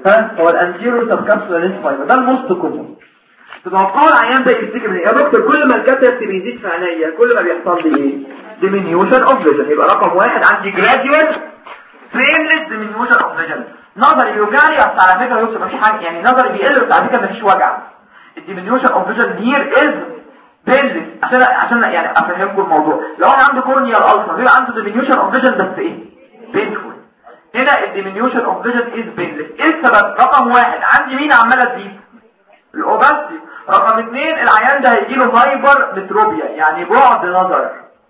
ها هو الانتيرو سبكابسولار لينس فايبر ده الموست كومون تتوقعوا العيان ده يفتكر من ايه يا دكتور كل ما الكاتراكت بيزيد في عينيا كل ما بيحصل لي ايه ديمينيوشن اوف فيجن يبقى رقم واحد عندي جراديوال فريملس ديمينيوشن اوف فيجن نظري بيوجعني بس على فكره يوسف مفيش حاجه يعني نظري بيقل بس على فكره مفيش وجع الديمينيوشن اوف فيجن هير از بيلس عشان عشان يعني افهمكم الموضوع لو انا عندي كورنيال الفا بيبقى عنده ديمينيوشن اوف فيجن بس ايه بينفول هنا الديمينيوشن اوف فيجن از بينلس ايه السبب رقم واحد عندي مين عماله تزيد الاوباستي رقم اثنين العيان ده هيجي له هايبر متروبيا يعني بعد نظر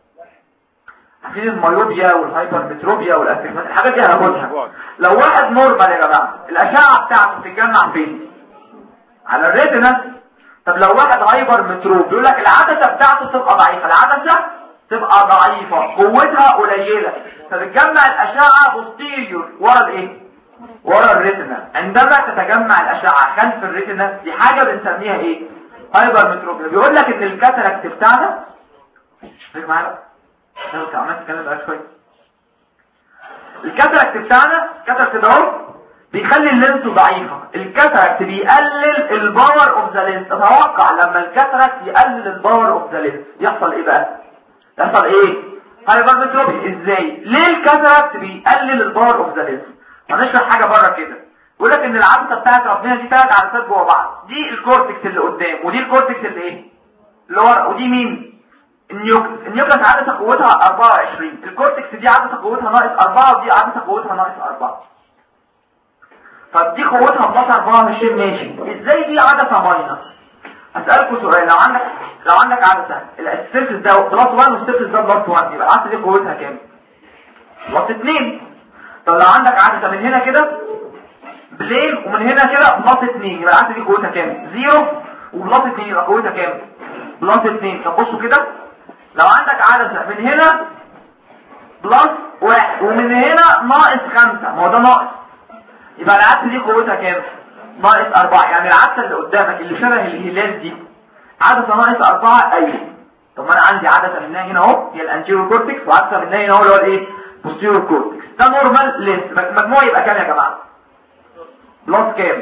عارفين الميوبيا والهايبر متروبيا والاسيجمات الحاجات دي هناخدها لو واحد نورمال يا جماعه الاشعه بتاعته بتتجمع فين على الريتنا طب لو واحد هايبر متروب بيقول لك العدسه بتاعته تبقى ضعيفه العدسه تبقى ضعيفه قوتها قليله فبتجمع الاشعه بوستيريور ورا الايه ورا الريتنا عندما تتجمع الاشعه خلف الريتنا دي حاجه بنسميها ايه هايبر متروبيا بيقول لك ان الكاتاراكت بتاعنا فاكر معايا انت عمال تتكلم بقى شويه الكاتاراكت بتاعنا الكاتاراكت ده اهو بيخلي اللينس ضعيفه الكاتاراكت بيقلل الباور اوف ذا لينس اتوقع لما الكاتاراكت يقلل الباور اوف ذا لينس يحصل ايه بقى يحصل ايه هايبر متروبي ازاي ليه الكاتاراكت بيقلل الباور اوف ذا لينس هنشرح حاجه بره كده بيقول لك ان العدسه بتاعت ربنا دي ثلاث عدسات جوه بعض دي الكورتكس اللي قدام ودي الكورتكس اللي ايه اللي ورا ودي مين النيوكلس النيوكلس عدسه قوتها 24 الكورتكس دي عدسه قوتها ناقص 4 ودي عدسه قوتها ناقص 4 طب دي قوتها بلس 24 ماشي ازاي دي عدسه ماينس اسالكم سؤال لو عندك لو عندك عدسه السيرفس ده بلس 1 والسيرفس ده بلس 1 يبقى العدسه دي قوتها كام بلس 2 طب لو عندك عدسه من هنا كده بلين ومن هنا كده بلس 2 يبقى العدسه دي قوتها كام 0 وبلس 2 يبقى قوتها كام بلس 2 طب بصوا كده لو عندك عدسه من هنا بلس 1 ومن هنا ناقص 5 ما هو ده ناقص يبقى العدسه دي قوتها كام ناقص 4 يعني العدسه اللي قدامك اللي شبه الهلال دي عدسه ناقص 4 ايوه طب ما انا عندي عدسه منها هنا اهو هي الانتيريور كورتكس وعدسه منها هنا اهو اللي هو الايه بوستيريور كورتكس ده نورمال لينس مجموع يبقى كام يا جماعه بلس كام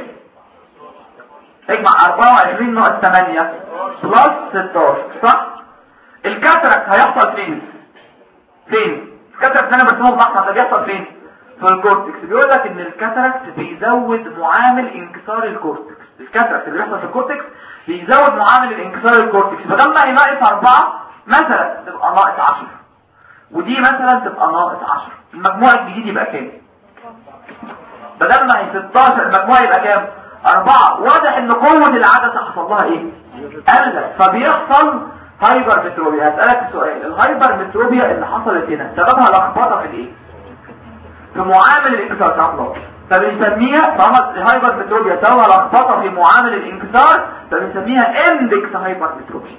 اجمع 24 ناقص 8 بلس 16 صح الكاتراكت هيحصل فين فين الكاتراكت اللي انا برسمه بالاحمر ده بيحصل فين في الكورتكس بيقول لك ان الكاتراكت بيزود معامل انكسار الكورتكس الكاتراكت اللي بيحصل في الكورتكس بيزود معامل الانكسار الكورتكس فلما هي ناقص 4 مثلا تبقى ناقص 10 ودي مثلا تبقى ناقص 10 المجموع الجديد يبقى كام بدل ما هي 16 المجموع يبقى كام 4 واضح ان قوه العدسه حصل لها ايه قلت فبيحصل هايبر متروبيا هسألك سؤال الهايبر متروبيا اللي حصلت هنا سببها لخبطه في الايه في معامل الانكسار تعرف فبنسميها طالما الهايبر متروبيا سببها لخبطه في معامل الانكسار فبنسميها اندكس هايبر متروبيا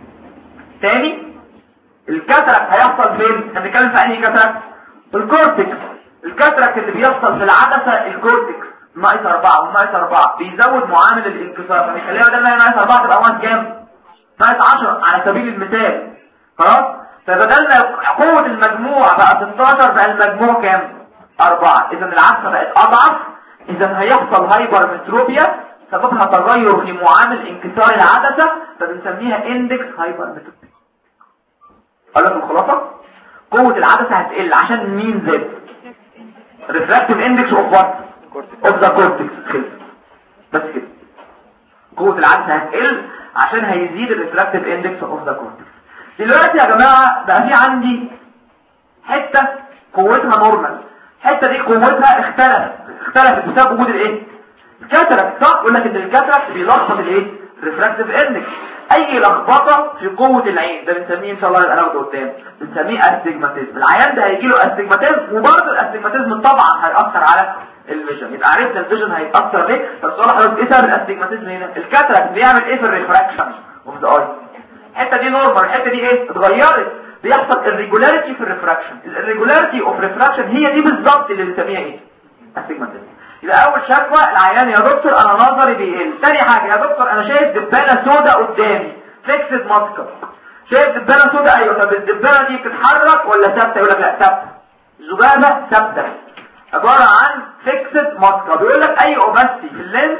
تاني الكاتراكت هيحصل فين احنا بنتكلم في انهي كاتراكت الكورتكس الكاتراكت اللي بيحصل في العدسه الكورتكس ناقص 4 وناقص 4 بيزود معامل الانكسار فبيخليها بدل ما هي ناقص 4 تبقى ناقص كام ناقص 10 على سبيل المثال خلاص فبدل ما قوه المجموع بقى 16 بقى المجموع كام 4 اذا العدسه بقت اضعف اذا هيحصل هايبر متروبيا سببها تغير في معامل انكسار العدسه فبنسميها اندكس هايبر متروبيا اقول لك الخلاصه قوه العدسه هتقل عشان مين زاد ريفراكتيف اندكس اوف وات اوف ذا كورتكس بس كده قوه العدسه هتقل عشان هيزيد الريفراكتيف اندكس اوف ذا كورتكس دلوقتي يا جماعه بقى في عندي حته قوتها نورمال الحته دي قوتها اختلفت اختلفت بسبب وجود الايه الكاتراكت صح يقول لك ان الكاتراكت بيلخبط الايه الريفراكتيف اندكس اي لخبطه في قوه العين ده بنسميه ان شاء الله يبقى ناخده قدام بنسميه استجماتيزم العيان ده هيجي له استجماتيزم وبرضه الاستجماتيزم طبعا هياثر على الفيجن يبقى عرفنا الفيجن هيتاثر ليه طب السؤال حضرتك ايه سبب الاستجماتيزم هنا الكاتراكت بيعمل ايه في الريفراكشن اوف ذا اي الحته دي نورمال الحته دي ايه اتغيرت بيحصل irregularity في الريفراكشن الirregularity اوف ريفراكشن هي دي بالظبط اللي بنسميها ايه استجماتيزم يبقى اول شكوى العيان يا دكتور انا نظري بيقل ثاني حاجه يا دكتور انا شايف دبانه سوداء قدامي فيكسد ماسكر شايف دبانه سوداء ايوه طب الدبانه دي بتتحرك ولا ثابته يقول لك لا ثابته ذبابه ثابته عبارة عن فيكسد ماسكة بيقول لك اي اوباستي في اللينس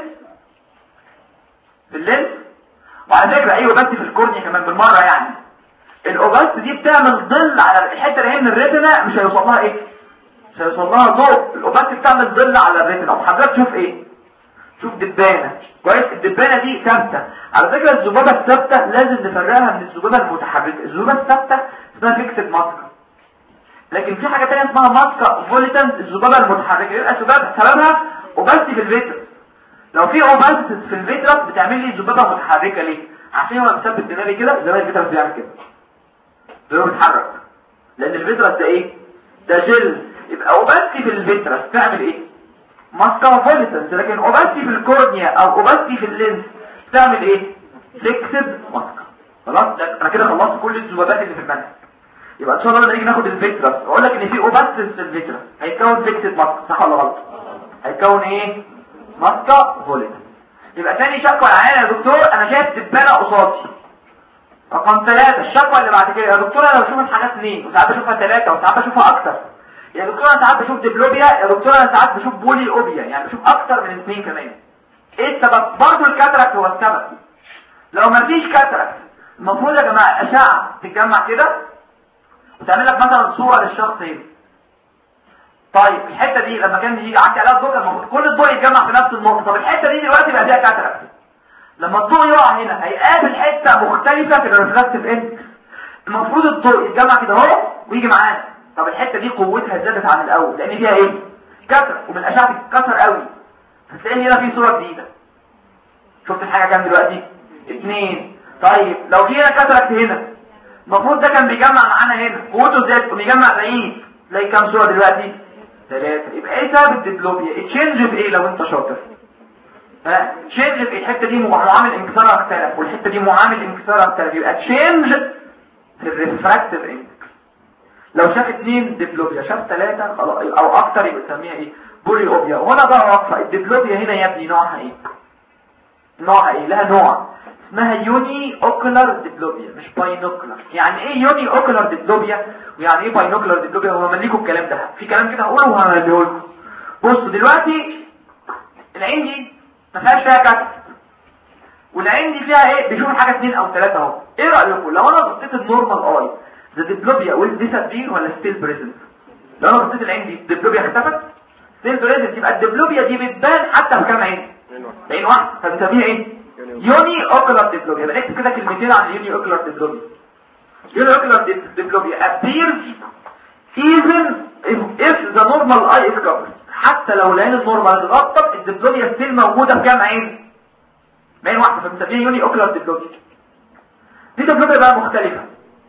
في اللينس وعلى فكرة اي اوباستي في الكورنيا كمان بالمرة يعني الاوباستي دي بتعمل ظل على الحتة اللي هي من الريتنا مش هيوصل لها ايه مش هيوصل لها ضوء الاوباستي بتعمل ظل على الريتنا وحضرتك تشوف ايه شوف دبانة كويس الدبانة دي ثابتة على فكرة الذبابة الثابتة لازم نفرقها من الذبابة المتحركة الذبابة الثابتة اسمها فيكسد ماسكة لكن في حاجة تانية اسمها ماسكة فوليتنس الذبابة المتحركة يبقى سبب سببها اوباستي في الفيترس لو في اوباستي في الفيترس بتعمل لي ذبابة متحركة ليه عشان هو مثبت دماغي كده زي ما الفيترس بيعمل كده زي ما بيتحرك لان الفيترس ده ايه ده جل يبقى اوباستي في الفيترس تعمل ايه ماسكة فوليتنس لكن اوباستي في الكورنيا او اوباستي في اللينس تعمل ايه فيكسد ماسكة خلاص انا كده خلصت كل الذبابات اللي في المنهج يبقى ان شاء الله لما نيجي ناخد الفيكترس اقول لك ان في اوباستس في الفيكترس هيتكون فيكتد ماسك صح ولا غلط هيتكون ايه ماسكه فوليت يبقى ثاني شكوى العيان يا دكتور انا شايف دبانه قصادي رقم ثلاثة الشكوى اللي بعد كده يا دكتور انا بشوف الحاجات اثنين وساعات بشوفها ثلاثة وساعات بشوفها اكتر يا دكتور انا ساعات بشوف ديبلوبيا يا دكتور انا ساعات بشوف بولي اوبيا يعني بشوف اكتر من اثنين كمان ايه السبب برضه الكاتراكت هو السبب لو ما فيش كاتراكت المفروض يا جماعه اشعه تتجمع كده وتعمل لك مثلا صورة للشخص هنا طيب الحتة دي لما كان يجي عندي عليها الضوء المفروض كل الضوء يتجمع في نفس النقطة طب الحتة دي دلوقتي بقى فيها كاتراكت لما الضوء يقع هنا هيقابل حتة مختلفة في الريفراكتيف اندكس المفروض الضوء يتجمع كده اهو ويجي معانا طب الحتة دي قوتها زادت عن الاول لان فيها ايه كسر ومن الاشعه تتكسر قوي هتلاقي هنا في صورة جديدة شفت الحاجة كام دلوقتي اتنين طيب لو في هنا كاتراكت هنا المفروض ده كان بيجمع معانا هنا قوته زادت وبيجمع بعيد تلاقي كام صورة دلوقتي ثلاثة يبقى ايه سبب الديبلوبيا تشينج في ايه لو انت شاطر ها تشينج في الحتة دي معامل انكسارها اختلف والحتة دي معامل انكسارها اختلف يبقى تشينج في الريفراكتيف اندكس لو شاف اثنين ديبلوبيا شاف ثلاثة خلاص او اكتر يبقى نسميها ايه بولي اوبيا وهنا بقى واقفة الديبلوبيا هنا يا ابني نوعها ايه نوعها ايه لها نوع اسمها يوني اوكولار ديبلوبيا مش باينوكولار يعني ايه يوني اوكولار ديبلوبيا ويعني ايه باينوكولار ديبلوبيا هو مليكوا الكلام ده في كلام كده هقوله وهمليه لكم بصوا دلوقتي العين دي ما فيهاش فيها كتف والعين دي فيها ايه بيشوف حاجه اثنين او ثلاثه اهو ايه رايكم لو انا بصيت النورمال اي ذا ديبلوبيا ويل ديسابير ولا ستيل بريزنت لو انا بصيت العين دي الديبلوبيا اختفت ستيل بريزنت يبقى الديبلوبيا دي بتبان حتى في كام عين عين واحده فبنسميها ايه يوني اوكولار ديبلوبيا يبقى نكتب كده كلمتين عن اليوني اوكولار ديبلوبيا يوني اوكولار ديبلوبيا appears even if the normal eye is covered حتى لو العين النورمال اتغطت الديبلوبيا ستيل موجوده في كام عين عين واحده فبنسميها يوني اوكولار ديبلوبيا دي ديبلوبيا بقى مختلفه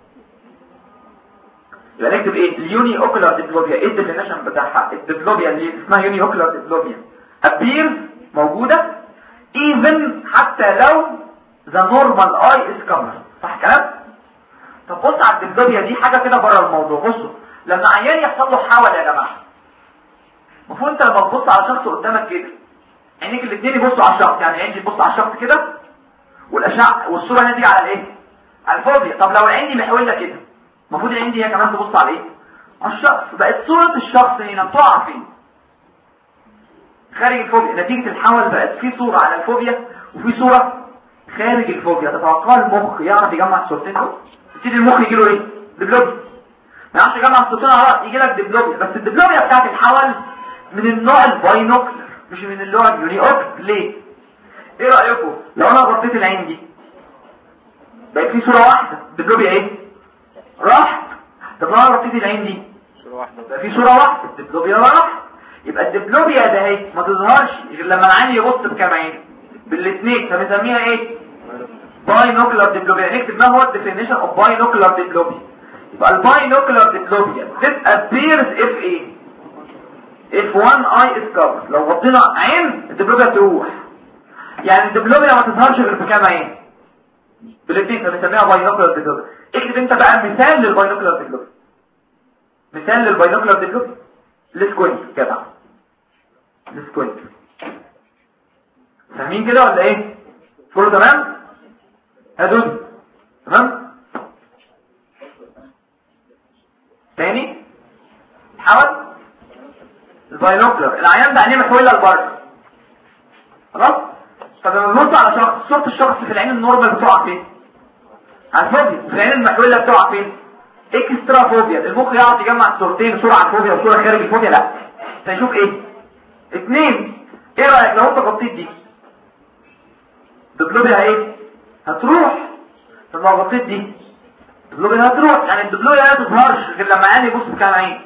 يبقى نكتب ايه اليوني اوكولار ديبلوبيا ايه الديفينيشن بتاعها الديبلوبيا اللي اسمها يوني اوكولار ديبلوبيا appears موجوده even حتى لو the normal eye is covered صح كلام طب بص على الدبلوبيا دي حاجة كده بره الموضوع بصوا لما عيان يحصل له حول يا جماعة المفروض انت لما تبص على شخص قدامك كده عينيك الاثنين يبصوا على الشخص يعني عيني تبص على الشخص كده والاشعه والصوره هنا تيجي على الايه على الفوبيا طب لو العين دي محوله كده المفروض العين دي هي كمان تبص على ايه على الشخص بقت صوره الشخص هنا بتقع فين خارج الفوبيا نتيجة الحول بقت في صورة على الفوبيا وفي صورة خارج الفوبيا تتوقع المخ يعرف يجمع الصورتين دول يبتدي المخ يجي له ايه ديبلوبيا ما يعرفش يجمع الصورتين على بعض يجي لك ديبلوبيا بس الديبلوبيا بتاعت الحول من النوع الباينوكلر مش من النوع اليوني اوكلر ليه ايه رأيكم لو انا غطيت العين دي بقت في صورة واحدة الديبلوبيا ايه راحت طب لو انا غطيت العين دي صورة واحدة بقى في صورة واحدة الديبلوبيا راحت يبقى الدبلوبيا ده اهي ما تظهرش غير لما العين يبص بكام عين بالاثنين فبنسميها ايه باينوكلر ديبلوبيا نكتب ما هو الديفينيشن اوف باينوكلر ديبلوبيا يبقى الباينوكلر ديبلوبيا this appears if ايه if one eye is covered لو غطينا عين الدبلوبيا تروح يعني الدبلوبيا ما تظهرش غير بكام عين بالاثنين فبنسميها باينوكلر ديبلوبيا اكتب انت بقى مثال للباينوكلر ديبلوبيا مثال للباينوكلر ديبلوبيا السكوينت جدع السكوينت فاهمين كده ولا ايه كله تمام هدود تمام تاني حاول الباينوكلر العيان ده عينيه محوله لبره خلاص فلما بنبص على شخص صوره الشخص في العين النورمال بتقع فين على الفوبيا في العين المحوله بتقع فين اكسترا فوبيا المخ يقعد يجمع الصورتين صوره على الفوبيا وصوره خارج الفوبيا لا فيشوف ايه اتنين ايه رايك لو انت غطيت دي الدبلوبيا ايه هتروح طب لو غطيت دي الدبلوبيا هتروح يعني الدبلوبيا ما تظهرش غير لما عيني يبص بكام عين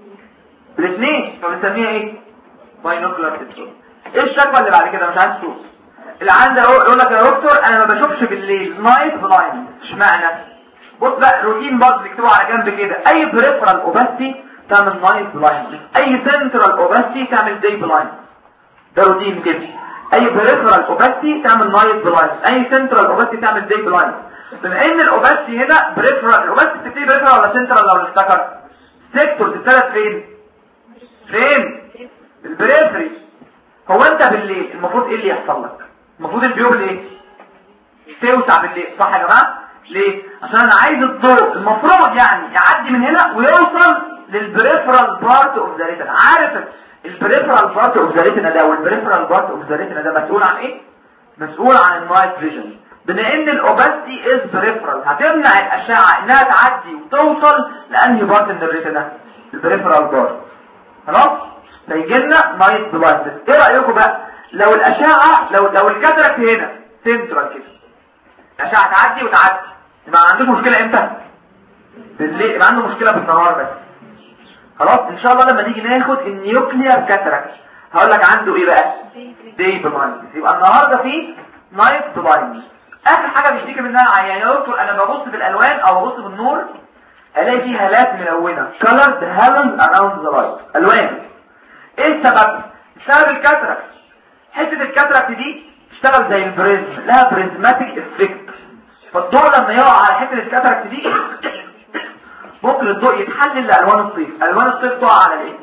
الاثنين فبنسميها ايه باينوكلر تيتروس ايه الشكوى اللي بعد كده مش عايز تشوف اللي عنده يقول لك يا دكتور انا ما بشوفش بالليل نايت بلايند اشمعنى بص بقى روتين برضه نكتبه على جنب كده اي بريفرال اوباستي تعمل نايت بلايند اي سنترال اوباستي تعمل داي بلايند ده روتين كده اي بريفرال اوباستي تعمل نايت بلايند اي سنترال اوباستي تعمل داي بلايند بما ان الاوباستي هنا بريفرال الاوباستي بتبتدي بريفرال ولا سنترال لو نفتكر سيكتور الثلاث فين فين البريفري هو انت بالليل المفروض ايه اللي يحصل لك المفروض البيوم ايه توسع بالليل صح يا جماعه ليه عشان انا عايز الضوء المفروض يعني يعدي من هنا ويوصل للبريفرال بارت اوف ذا ريتنا عارف البريفرال بارت اوف ذا ريتنا ده والبريفرال بارت اوف ذا ريتنا ده مسؤول عن ايه مسؤول عن النايت فيجن بما ان الاوباستي از بريفرال هتمنع الاشعه انها تعدي وتوصل لانهي بارت من الريتنا البريفرال بارت خلاص فيجي لنا نايت بلايندنس ايه رايكم بقى لو الاشعه لو لو الكاتراكت هنا سنترال كده الاشعه تعدي وتعدي يبقى ما عندوش مشكله امتى بالليل يبقى عنده مشكله بالنهار بس خلاص ان شاء الله لما نيجي ناخد النيوكليير كاتراكت هقول لك عنده ايه بقى داي بلايندنس يبقى النهارده في نايت بلايندنس اخر حاجه بيشتكي منها العيان يا دكتور انا ببص بالالوان او ببص بالنور الاقي فيه هالات ملونه colored halos around the light الوان ايه السبب سبب الكاتراكت حته الكاتراكت دي تشتغل زي البريزم لها بريزماتيك افكت فالضوء لما يقع على حته الكاتراكت دي ممكن الضوء يتحلل لالوان الصيف الوان الصيف تقع على ايه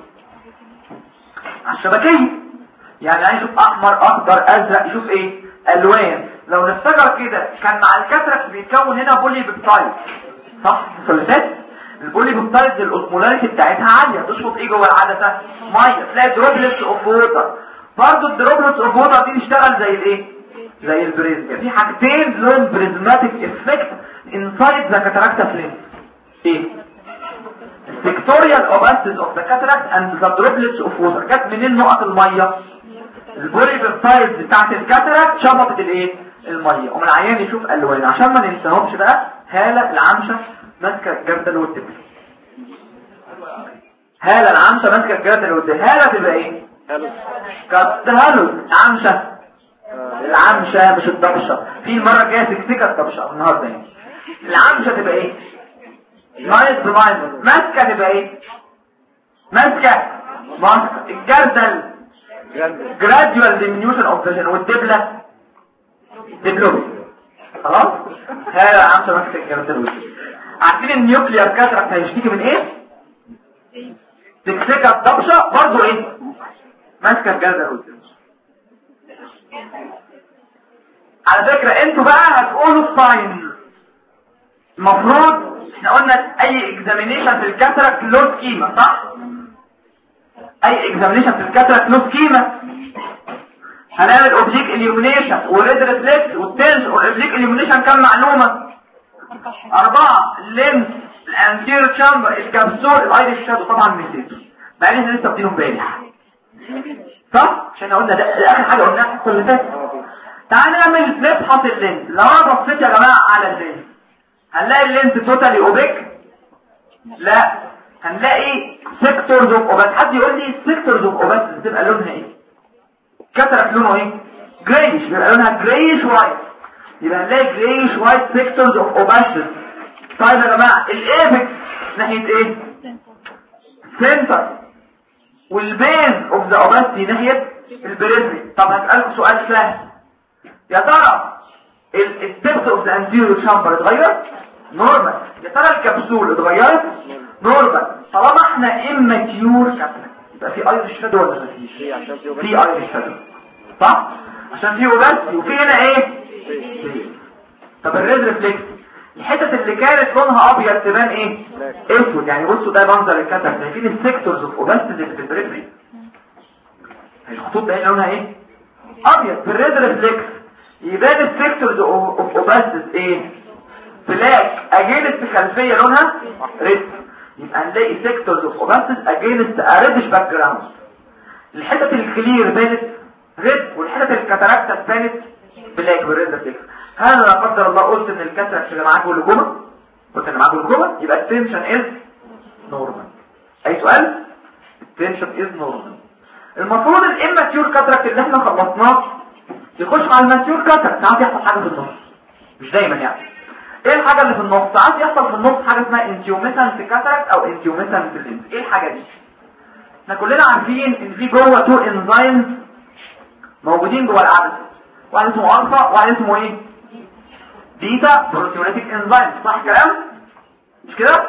على الشبكيه يعني عايز يشوف احمر اخضر ازرق يشوف ايه الوان لو نفتكر كده كان مع الكاتراكت بيتكون هنا بولي بيبتايد صح ثلاثات البولي بيبتايد الاوسمولاريتي بتاعتها عاليه تشفط ايه جوه العدسه ميه تلاقي دروبلتس اوف ووتر برضه الدروبلتس اوف ووتر دي تشتغل زي الايه زي البريزم في حاجتين لهم بريزماتيك افكت انسايد ذا كاتاراكتا فليم ايه pictorial opacity of the cataract and the droplets of water جت منين نقط الميه البولي بيبتايد بتاعت الكاتاراكت شفطت الايه الميه ومن العيان يشوف الوان عشان ما ننساهمش بقى هاله العمشه ماسكه الجردل والدبل هاله العمشه ماسكه الجردل والدبل هاله تبقى ايه كالتهلل العمشه العمشه مش الضبشه في المره الجايه تكتكه الضبشه النهارده يعني العمشه تبقى ايه نايت بمايند ماسكه تبقى ايه ماسكه ماسكه الجردل gradual diminution of vision والدبله دبلوبي خلاص هاله العمشه ماسكه الجردل والدبله عارفين النيوكليار كاتراكت هيشتكي من ايه تكسكه الضبشه برضو ايه ماسكه الجلده قدام على فكره انتوا بقى هتقولوا الساين المفروض احنا قلنا اي اكزامينيشن في الكاتراكت له سكيما صح اي اكزامينيشن في الكاتراكت له سكيما هنعمل اوبجيك اليومينيشن والريد ريفلكس والتنس والاوبجيك اليومينيشن كام معلومه أربعة اللينس الانتير تشامبر الكبسول الايريش شادو طبعا نسيته مع ان احنا لسه واخدينه امبارح صح عشان قلنا ده اخر حاجه قلناها الحصه اللي فاتت تعال نعمل نفحص اللينس لو انا بصيت يا جماعه على اللينس هنلاقي اللينس توتالي اوبيك لا هنلاقي سيكتورز اوف اوباس حد يقول لي سيكتورز اوف اوباس بتبقى لونها ايه كترك لونه ايه جريش بيبقى لونها جريش وايت يبقى هنلاقي جريش وايت سيكتورز اوف اوباسيس طيب يا جماعه الايبكس ناحيه ايه سنتر والبين اوف ذا اوباسيتي ناحيه البريزمي طب هسالكم سؤال سهل يا ترى الدبس اوف ذا انتيريور شامبر اتغير نورمال يا ترى الكبسول اتغيرت نورمال طالما احنا اماتيور كابتن يبقى في ايرش شادو ولا مفيش في ايرش شادو صح عشان في اوباسيتي وفي هنا ايه طب الريد ريفلكس الحتت اللي كانت لونها ابيض تبان ايه اسود يعني بصوا ده منظر الكتف شايفين السيكتورز اوف اوباسيتي في البريفري الخطوط ده لونها ايه ابيض في الريد ريفلكس يبان السيكتورز اوف اوباسيس ايه بلاك اجينست خلفيه لونها ريد يبقى نلاقي سيكتورز اوف اوباسيس اجينست ريدش باك جراوند الحتت الكلير بانت ريد والحتت الكاتاراكتا بانت بلاك بالريد ريفلكس هل لا قدر الله قلت ان الكاتاراكت اللي معاك جلوكوما قلت ان معاك جلوكوما يبقى التنشن از نورمال اي سؤال التنشن از نورمال المفروض الاماتيور كاتراكت اللي احنا خلصناه يخش على الماتيور كاتراكت ساعات يحصل حاجه في النص مش دايما يعني ايه الحاجه اللي في النص ساعات يحصل في النص حاجه اسمها انتيوميسنت كاتراكت او انتيوميسنت لينز ايه الحاجه دي احنا كلنا عارفين ان في جوه تو انزيمز موجودين جوه العدسه واحد اسمه الفا وواحد اسمه ايه بيتا بروتيوليتيك انزيم صح كلام مش كده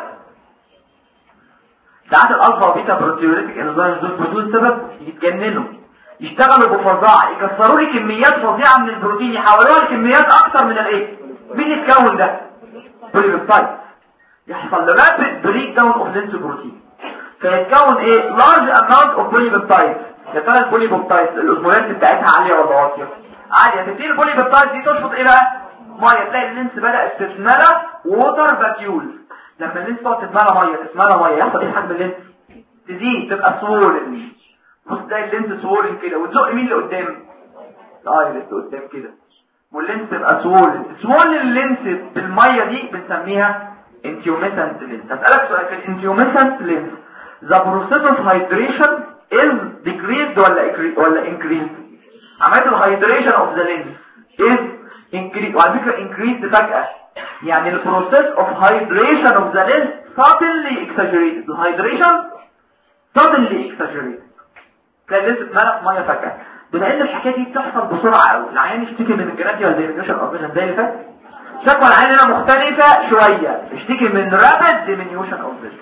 ساعات الالفا وبيتا بروتيوليتيك انزيم دول بدون سبب يتجننوا يشتغلوا بفظاعه يكسروا لي كميات فظيعه من البروتين يحولوها لكميات اكتر من الايه مين يتكون ده بوليبيبتايد يحصل له رابيد بريك داون اوف لينس بروتين فيتكون ايه لارج اماونت اوف بوليبيبتايد يا ترى البوليبيبتايد الاوزمولات بتاعتها عاليه ولا واطيه عاليه تبتدي البوليبيبتايد دي تشفط ايه بقى ميه تلاقي اللينس بدا تتملى ووتر فاكيول لما اللينس تقعد تتملى ميه تتملى ميه يحصل ايه حجم اللينس تزيد تبقى سوولن بص تلاقي اللينس سوولن كده وتزق مين اللي قدام الايرس قدام كده واللينس تبقى سوولن سوولن اللينس بالميه دي بنسميها انتيوميسنت لينس هسألك سؤال في الانتيوميسنت لينس the process of hydration is decreased ولا ولا increased عمليه الهيدريشن اوف ذا لينس is increased وعلى فكره increased فجأة يعني ال process of hydration of the lens suddenly exaggerated الهيدريشن suddenly exaggerated تلاقي اللينس اتملى ميه فجأة بما ان الحكايه دي بتحصل بسرعه قوي العيان يشتكي من الجرافيا ديمينيوشن اوبريشن زي اللي فات شكوى العيان هنا مختلفه شويه يشتكي من رابد ديمينيوشن اوبريشن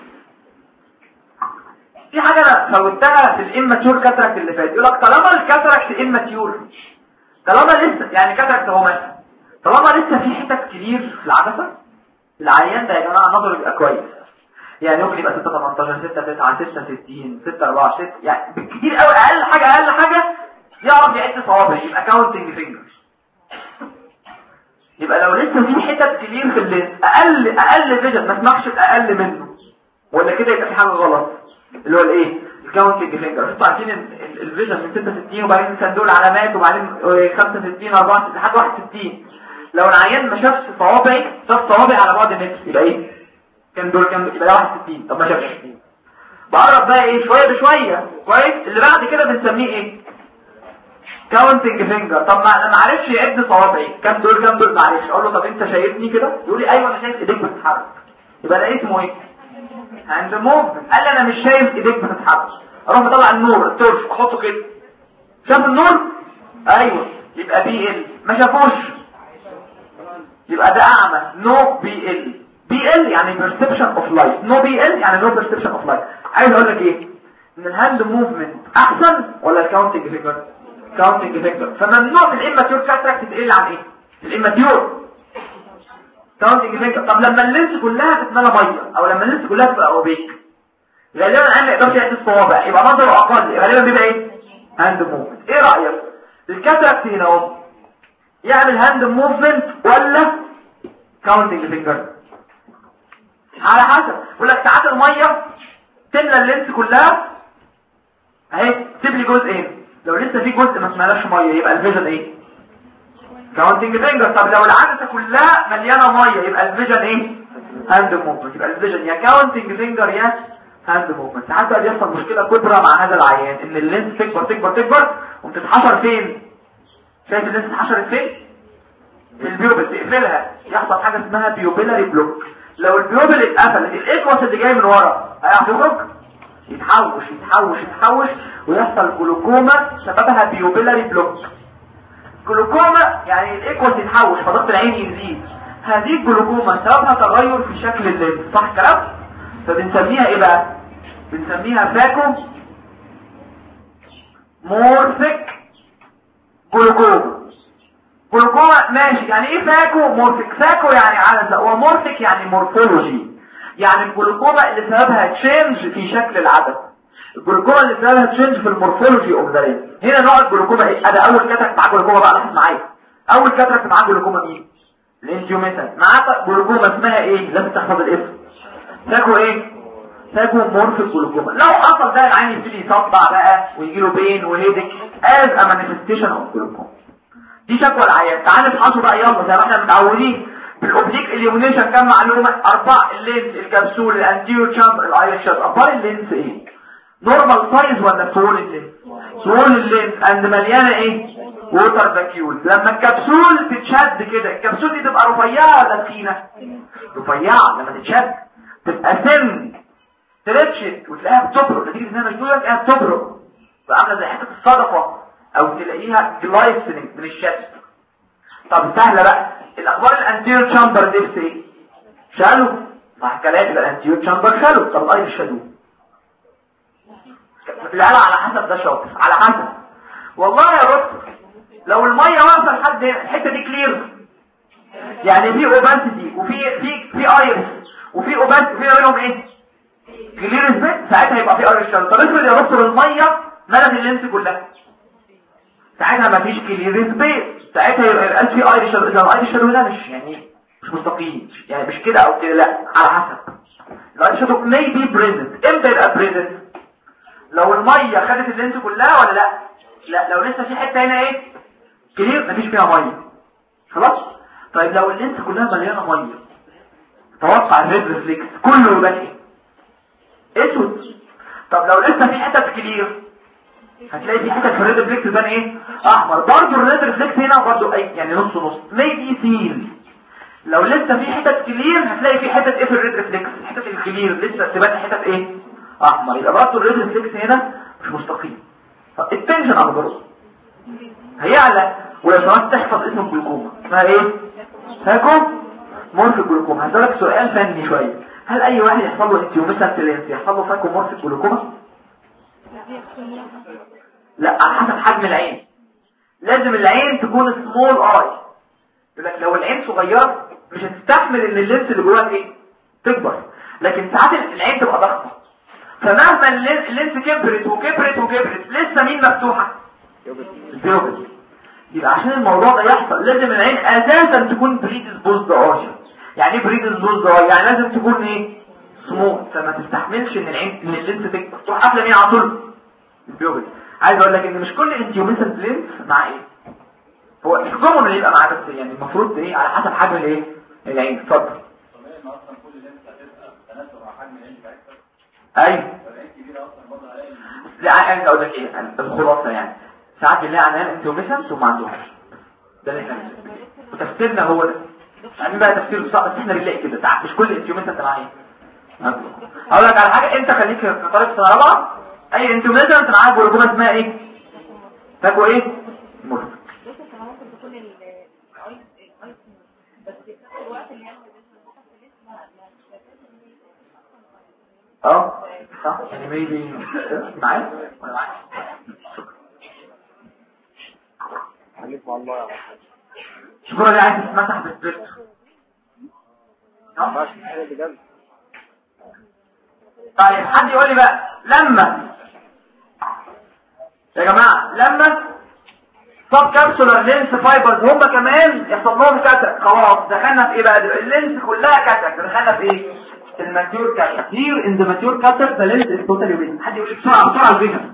في حاجه انا فوتها في الاماتيور كاتراكت اللي فات يقول لك طالما الكاتراكت اماتيور طالما لسه يعني كاتراكت هو مثلا طالما لسه في حتت كتير في العدسه العيان ده يا جماعه نظره يبقى كويس يعني ممكن يبقى 6 18 6 9 6 60 6 4 6 يعني بالكتير قوي اقل حاجه اقل حاجه يعرف يعد صوابع يبقى كاونتنج فينجرز يبقى لو لسه في حتت كتير في اللينس اقل اقل فيجن ما اسمحش باقل منه ولا كده يبقى في حاجه غلط اللي هو الايه الكاونتنج فينجر انتوا عارفين الفيجن من 66 وبعدين كان دول علامات وبعدين 65 64 لحد 61 لو العيان ما شافش صوابعي شاف صوابعي على بعد متر يبقى ايه كان دول كان يبقى 61 طب ما شافش بقرب بقى ايه شويه بشويه كويس اللي بعد كده بنسميه ايه كاونتنج فينجر طب ما انا ما عرفش يعد صوابعي كام دول كام دول ما عرفش اقول له طب انت شايفني كده يقول لي ايوه انا شايف ايديك بتتحرك يبقى ده اسمه ايه عند موفمنت قال لي انا مش شايف ايديك بتتحرك اروح اطلع النور التورش احطه كده شاف النور ايوه يبقى بي ال ما شافوش يبقى ده اعمى نو بي ال بي ال يعني perception of light نو بي ال يعني نو perception of light عايز اقول لك ايه ان الهاند موفمنت احسن ولا الكاونتنج فيجر كاونتنج فيجر فممنوع في الاماتيور كاتراكت تقل عن ايه الاماتيور كاونتنج فيجر طب لما اللينس كلها تتملى ميه او لما اللينس كلها تبقى اوبيك غالبا العين ما يقدرش يعد الصوابع يبقى نظره اقل غالبا بيبقى ايه هاند موفمنت ايه رايك الكاتراكت هنا اهو يعمل هاند موفمنت ولا كاونتنج فينجر على حسب يقول لك ساعات الميه تملى اللينس كلها اهي سيب لي جزئين لو لسه في جزء ما اسمهاش ميه يبقى الفيجن ايه كاونتنج فينجر طب لو العدسه كلها مليانه ميه يبقى الفيجن ايه هاند موفمنت يبقى الفيجن يا كاونتنج فينجر يا هاند موفمنت ساعات بقى بيحصل مشكله كبرى مع هذا العيان ان اللينس تكبر تكبر تكبر وبتتحشر فين شايف اللينس اتحشرت فين في البيوبل تقفلها يحصل حاجه اسمها بيوبيلاري بلوك لو البيوبل اتقفلت الاكوس اللي جاي من ورا هيعرف يخرج يتحوش يتحوش يتحوش ويحصل جلوكوما سببها بيوبيلاري بلوك جلوكوما يعني الاكوس يتحوش فضغط العين يزيد هذه الجلوكوما سببها تغير في شكل اللينس صح كلام فبنسميها ايه بقى بنسميها فاكو مورفيك جلوكوما جلوكوما ماشي يعني ايه فاكو مورفيك فاكو يعني عدسه ومورفيك يعني مورفولوجي يعني الجلوكوما اللي سببها تشينج في شكل العدسه الجلوكوما اللي سببها تشينج في المورفولوجي اوف ذا هنا نوع الجلوكوما ايه ادي اول كاتراكت معاه جلوكوما بقى لاحظ معايا اول كاتراكت معاه جلوكوما مين الانجيوميتال معاه جلوكوما اسمها ايه لازم تحفظ الاسم تاكو ايه تاكو مورف الجلوكوما لو حصل ده العين يبتدي يصدع بقى ويجي له بين وهيدك از ا مانيفستيشن اوف جلوكوما دي شكوى العيان تعال نفحصه بقى يلا زي ما احنا متعودين بالاوبليك اليومينيشن كام معلومه اربع اللينس الكبسول الانتيريور تشامبر الايريش شات اخبار اللينس ايه نورمال سايز ولا سول اللينس سول اللينس اند مليانه ايه ووتر فاكيول لما الكبسول تتشد كده الكبسول دي تبقى رفيعه ولا تخينه رفيعه لما تتشد تبقى سن ترتشت وتلاقيها بتبرق نتيجه انها مشدوده تلاقيها بتبرق عامله زي حته الصدفه او تلاقيها جلايسنج من الشد طب سهله بقى الاخبار الانتيريور تشامبر دي ايه شالوا صح كلام الانتيريور تشامبر شالوا طب الاي شالوا العيال على حسب ده شاطر على حسب والله يا رب لو الميه واقفه لحد الحته دي كلير يعني في اوبانتي وفي في في ايرس وفي اوبانتي في بينهم ايه كلير ازاي ساعتها يبقى في ايرس طب افرض يا دكتور الميه ملت اللينس كلها ساعتها مفيش كلير سبيس ساعتها يبقى في ايرس اذا الايرس ده مش يعني مش مستقيم يعني مش كده او كده لا على حسب الايرس may be present امتى يبقى present لو الميه خدت اللينس كلها ولا لا لا لو لسه في حته هنا ايه كلير مفيش فيها ميه خلاص طيب لو اللينس كلها مليانه ميه توقع الريد ريفلكس كله يبقى ايه اسود طب لو لسه في حتت كلير هتلاقي في حتت في الريد ريفلكس بان ايه احمر برضه الريد ريفلكس هنا برضه اي يعني نص نص ميدي سيل لو لسه في حتت كلير هتلاقي في حتت ايه في الريد ريفلكس حتت الكلير لسه تبان حتت ايه احمر يبقى برضه الريد ريفلكس هنا مش مستقيم التنشن اخبره هيعلى ولو سمحت تحفظ اسم الجلوكوما اسمها ايه هاكو مورف الجلوكوما هسألك سؤال فني شوية هل اي واحد يحصل له انتيوميسال ترينس يحصل له فاكو مورف الجلوكوما لا على حسب حجم العين لازم العين تكون سمول اي يقول لك لو العين صغيره مش هتستحمل ان اللينس اللي جواها ايه تكبر لكن ساعات العين تبقى ضخمه فمهما اللينس كبرت وكبرت وكبرت لسه مين مفتوحه البيوبل يبقى عشان الموضوع ده يحصل لازم العين اساسا تكون بريدسبوزد اي يعني ايه بريدسبوزد اي يعني لازم تكون ايه سموث فما تستحملش ان العين ان اللينس تكبر تروح قافله مين على طول البيوبل عايز اقول لك ان مش كل انتيوميسنت لينس مع ايه هو مش كومن اللي يبقى معاه بس يعني المفروض ايه على حسب حجم الايه العين اتفضل ايوه لا عايز اقول لك ايه الخلاصه يعني ساعات بنلاقي عنان انتوميشنز وما عندهمش ده اللي احنا وتفسيرنا هو ده يعني بقى تفسير صعب بس احنا بنلاقي كده ساعات مش كل انتوميشنز معايا اقول لك على حاجه انت خليك في طالب سنه رابعه اي انتوميشنز معاك جلوكوما اسمها ايه تاكو ايه مرض اه صح يعني ميبي معايا ولا معايا خليك مع الله يا شكرا لي عايز تتمسح بالسبرت ماشي حاجه بجد طيب حد يقول لي بقى لما يا جماعة لما سب كابسولار لينس فايبرز هم كمان يحصل لهم كاتر خلاص دخلنا في ايه بقى دلوقتي اللينس كلها كاتر دخلنا في ايه في الماتيور كاتر here in the mature cutter the lens is totally visible حد يقول لي بسرعه بسرعه الفيجن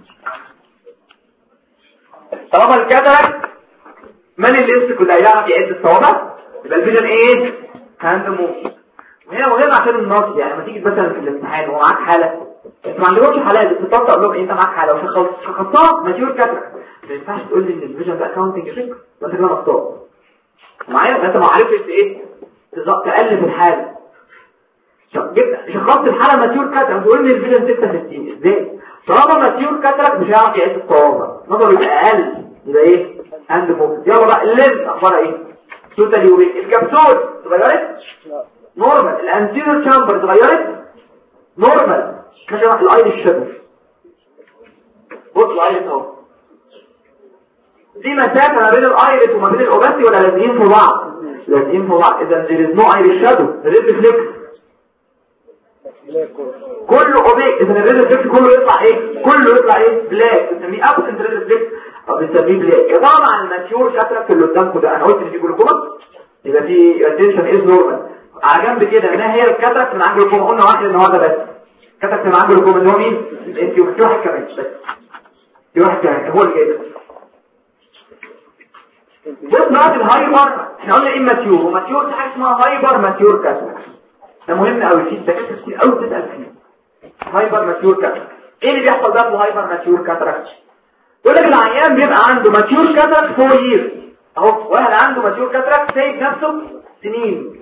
طالما الكاتراكت من اللينس كلها يعرف يعد الصوابع يبقى الفيجن ايه هاند موف وهنا مهم عشان الناقد يعني لما تيجي مثلا في الامتحان ومعاك حاله انت ما عندكش حالات بس تقول لهم إيه، انت معاك حاله وشخص شخصتها ماتيور كاتراكت ما ينفعش تقول لي ان الفيجن ده اكاونتنج افكت وانت كده مخطوط معايا انت ما عرفتش ايه تز- تقلب الحاله ش- جبت شخصت الحاله ماتيور كاتراكت تقول لي الفيجن 66 ازاي طالما ماتيور كاتراكت مش هيعرف يعيش الصوابع نظره يبقى اقل يبقى ايه هاند فوكس يلا بقى اللينس اخبارها ايه توتال يورين الكبسول اتغيرت نورمال الانتيريور تشامبر اتغيرت نورمال ماشي راح الايريش الشبر بص الايريش اهو دي مسافة ما بين الايرس وما بين الاوباسي ولا لازقين في بعض لازقين في بعض اذا there is no iris shadow there is reflex كله اوبيك اذا الريد ريفلكس كله يطلع ايه كله يطلع ايه بلاك بنسميه ابسنت ريد ريفلكس او بنسميه بلاك طبعا الماتيور كاتراكت اللي قدامكم ده انا قلت ان في جلوكوما يبقى في اتنشن از نورمال على جنب كده ما هي الكاتراكت من عند جلوكوما قلنا واحد النهارده بس كاتراكت من عند جلوكوما اللي هو مين انت في واحد كمان بس في واحد كمان هو اللي جاي بص بقى الهايبر احنا قلنا ايه ماتيور وماتيور دي حاجه اسمها هايبر ماتيور كاتراكت ده مهم قوي في الدكاتره كتير قوي بتسال فيه هايبر ماتيور كاتراكت ايه اللي بيحصل بقى في الهايبر ماتيور كاتراكت يقول لك العيان بيبقى عنده ماتيور كاتراكت فور يير اهو واحد عنده ماتيور كاتراكت سايب نفسه سنين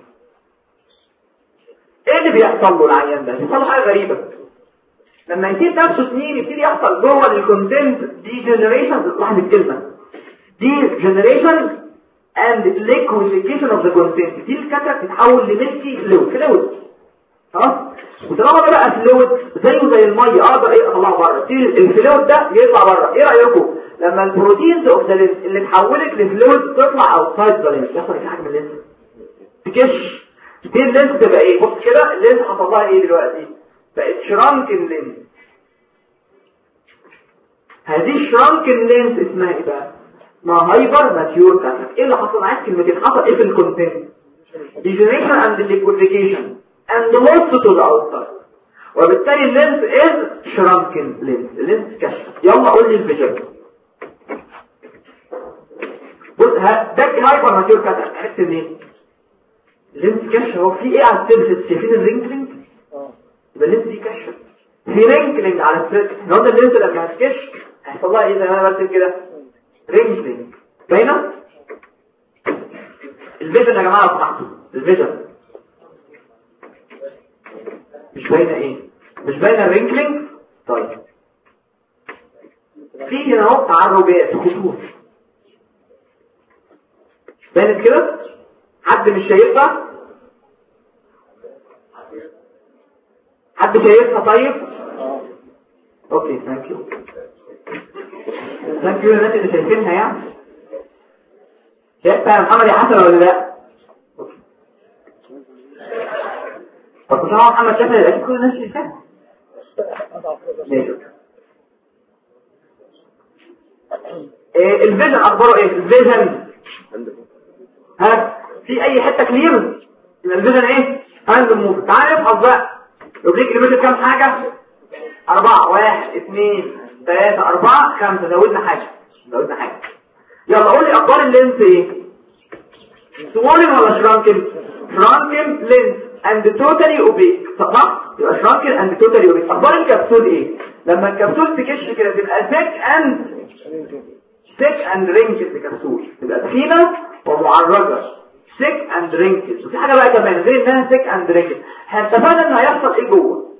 ايه اللي بيحصل له العيان ده بيحصل له حاجه غريبه لما يسيب نفسه سنين يبتدي يحصل جوه الكونتنت دي جنريشن لاحظ الكلمه دي جنريشن and liquefaction of the content دي الكاتراكت تتحول لملكي فلويد فلويد خلاص وطالما ده بقى فلويد زيه زي الميه اقدر ايه اطلعه بره الفلويد ده يطلع بره ايه رايكم لما البروتينز اوف ذا اللي اتحولت لفلويد تطلع اوتسايد ذا لينس يحصل في حاجه من اللينس تكش دي اللينس تبقى ايه بص كده اللينس حصل لها ايه دلوقتي بقت شرانكن لينس هذه الشرانكن لينس اسمها ايه بقى ما هايبر ماتيور كاتراكت ايه اللي حصل معاك كلمتين حصل ايه في الكونتنت degeneration and liquefaction and loss to the outside وبالتالي اللينس is shrunken lens اللينس كشف يلا قول لي الفيجن بص ها ده هايبر ماتيور كاتراكت عرفت منين اللينس كشف هو في ايه على السيرفيس شايفين الرينكلينج يبقى اللينس دي كشف في رينكلينج على السيرفيس لو ده اللينس لما هتكشف هيحصل لها ايه زي ما انا برسم كده رينجلينج باينه الفيجن يا جماعه بتاعته الفيجن مش باينه ايه مش باينه الرينجلينج طيب في هنا اهو تعرجات خطوط باينه كده حد مش شايفها حد شايفها طيب اوكي ثانك يو ثانك يو الناس اللي شايفينها يعني شايفها يا محمد يا حسن ولا لا طب كنت هو محمد شايفها اكيد كل الناس شايفاها ايه الفيجن اخباره ايه الفيجن ها في اي حته كلير يبقى الفيجن ايه هاند موف تعال نفحص بقى لو ليك ليميت كام حاجه أربعة واحد اثنين ثلاثة أربعة خمسة زودنا حاجة زودنا حاجة يلا قول لي أخبار اللينس إيه سمولن ولا شرانكن شرانكن لينس and totally opaque صح يبقى شرانكن and totally opaque أخبار الكبسول إيه لما الكبسول تكش كده تبقى thick and thick and wrinkled الكبسول تبقى تخينة ومعرجة thick and wrinkled وفي حاجة بقى كمان غير انها thick and wrinkled هنتفادى ان هيحصل ايه جوه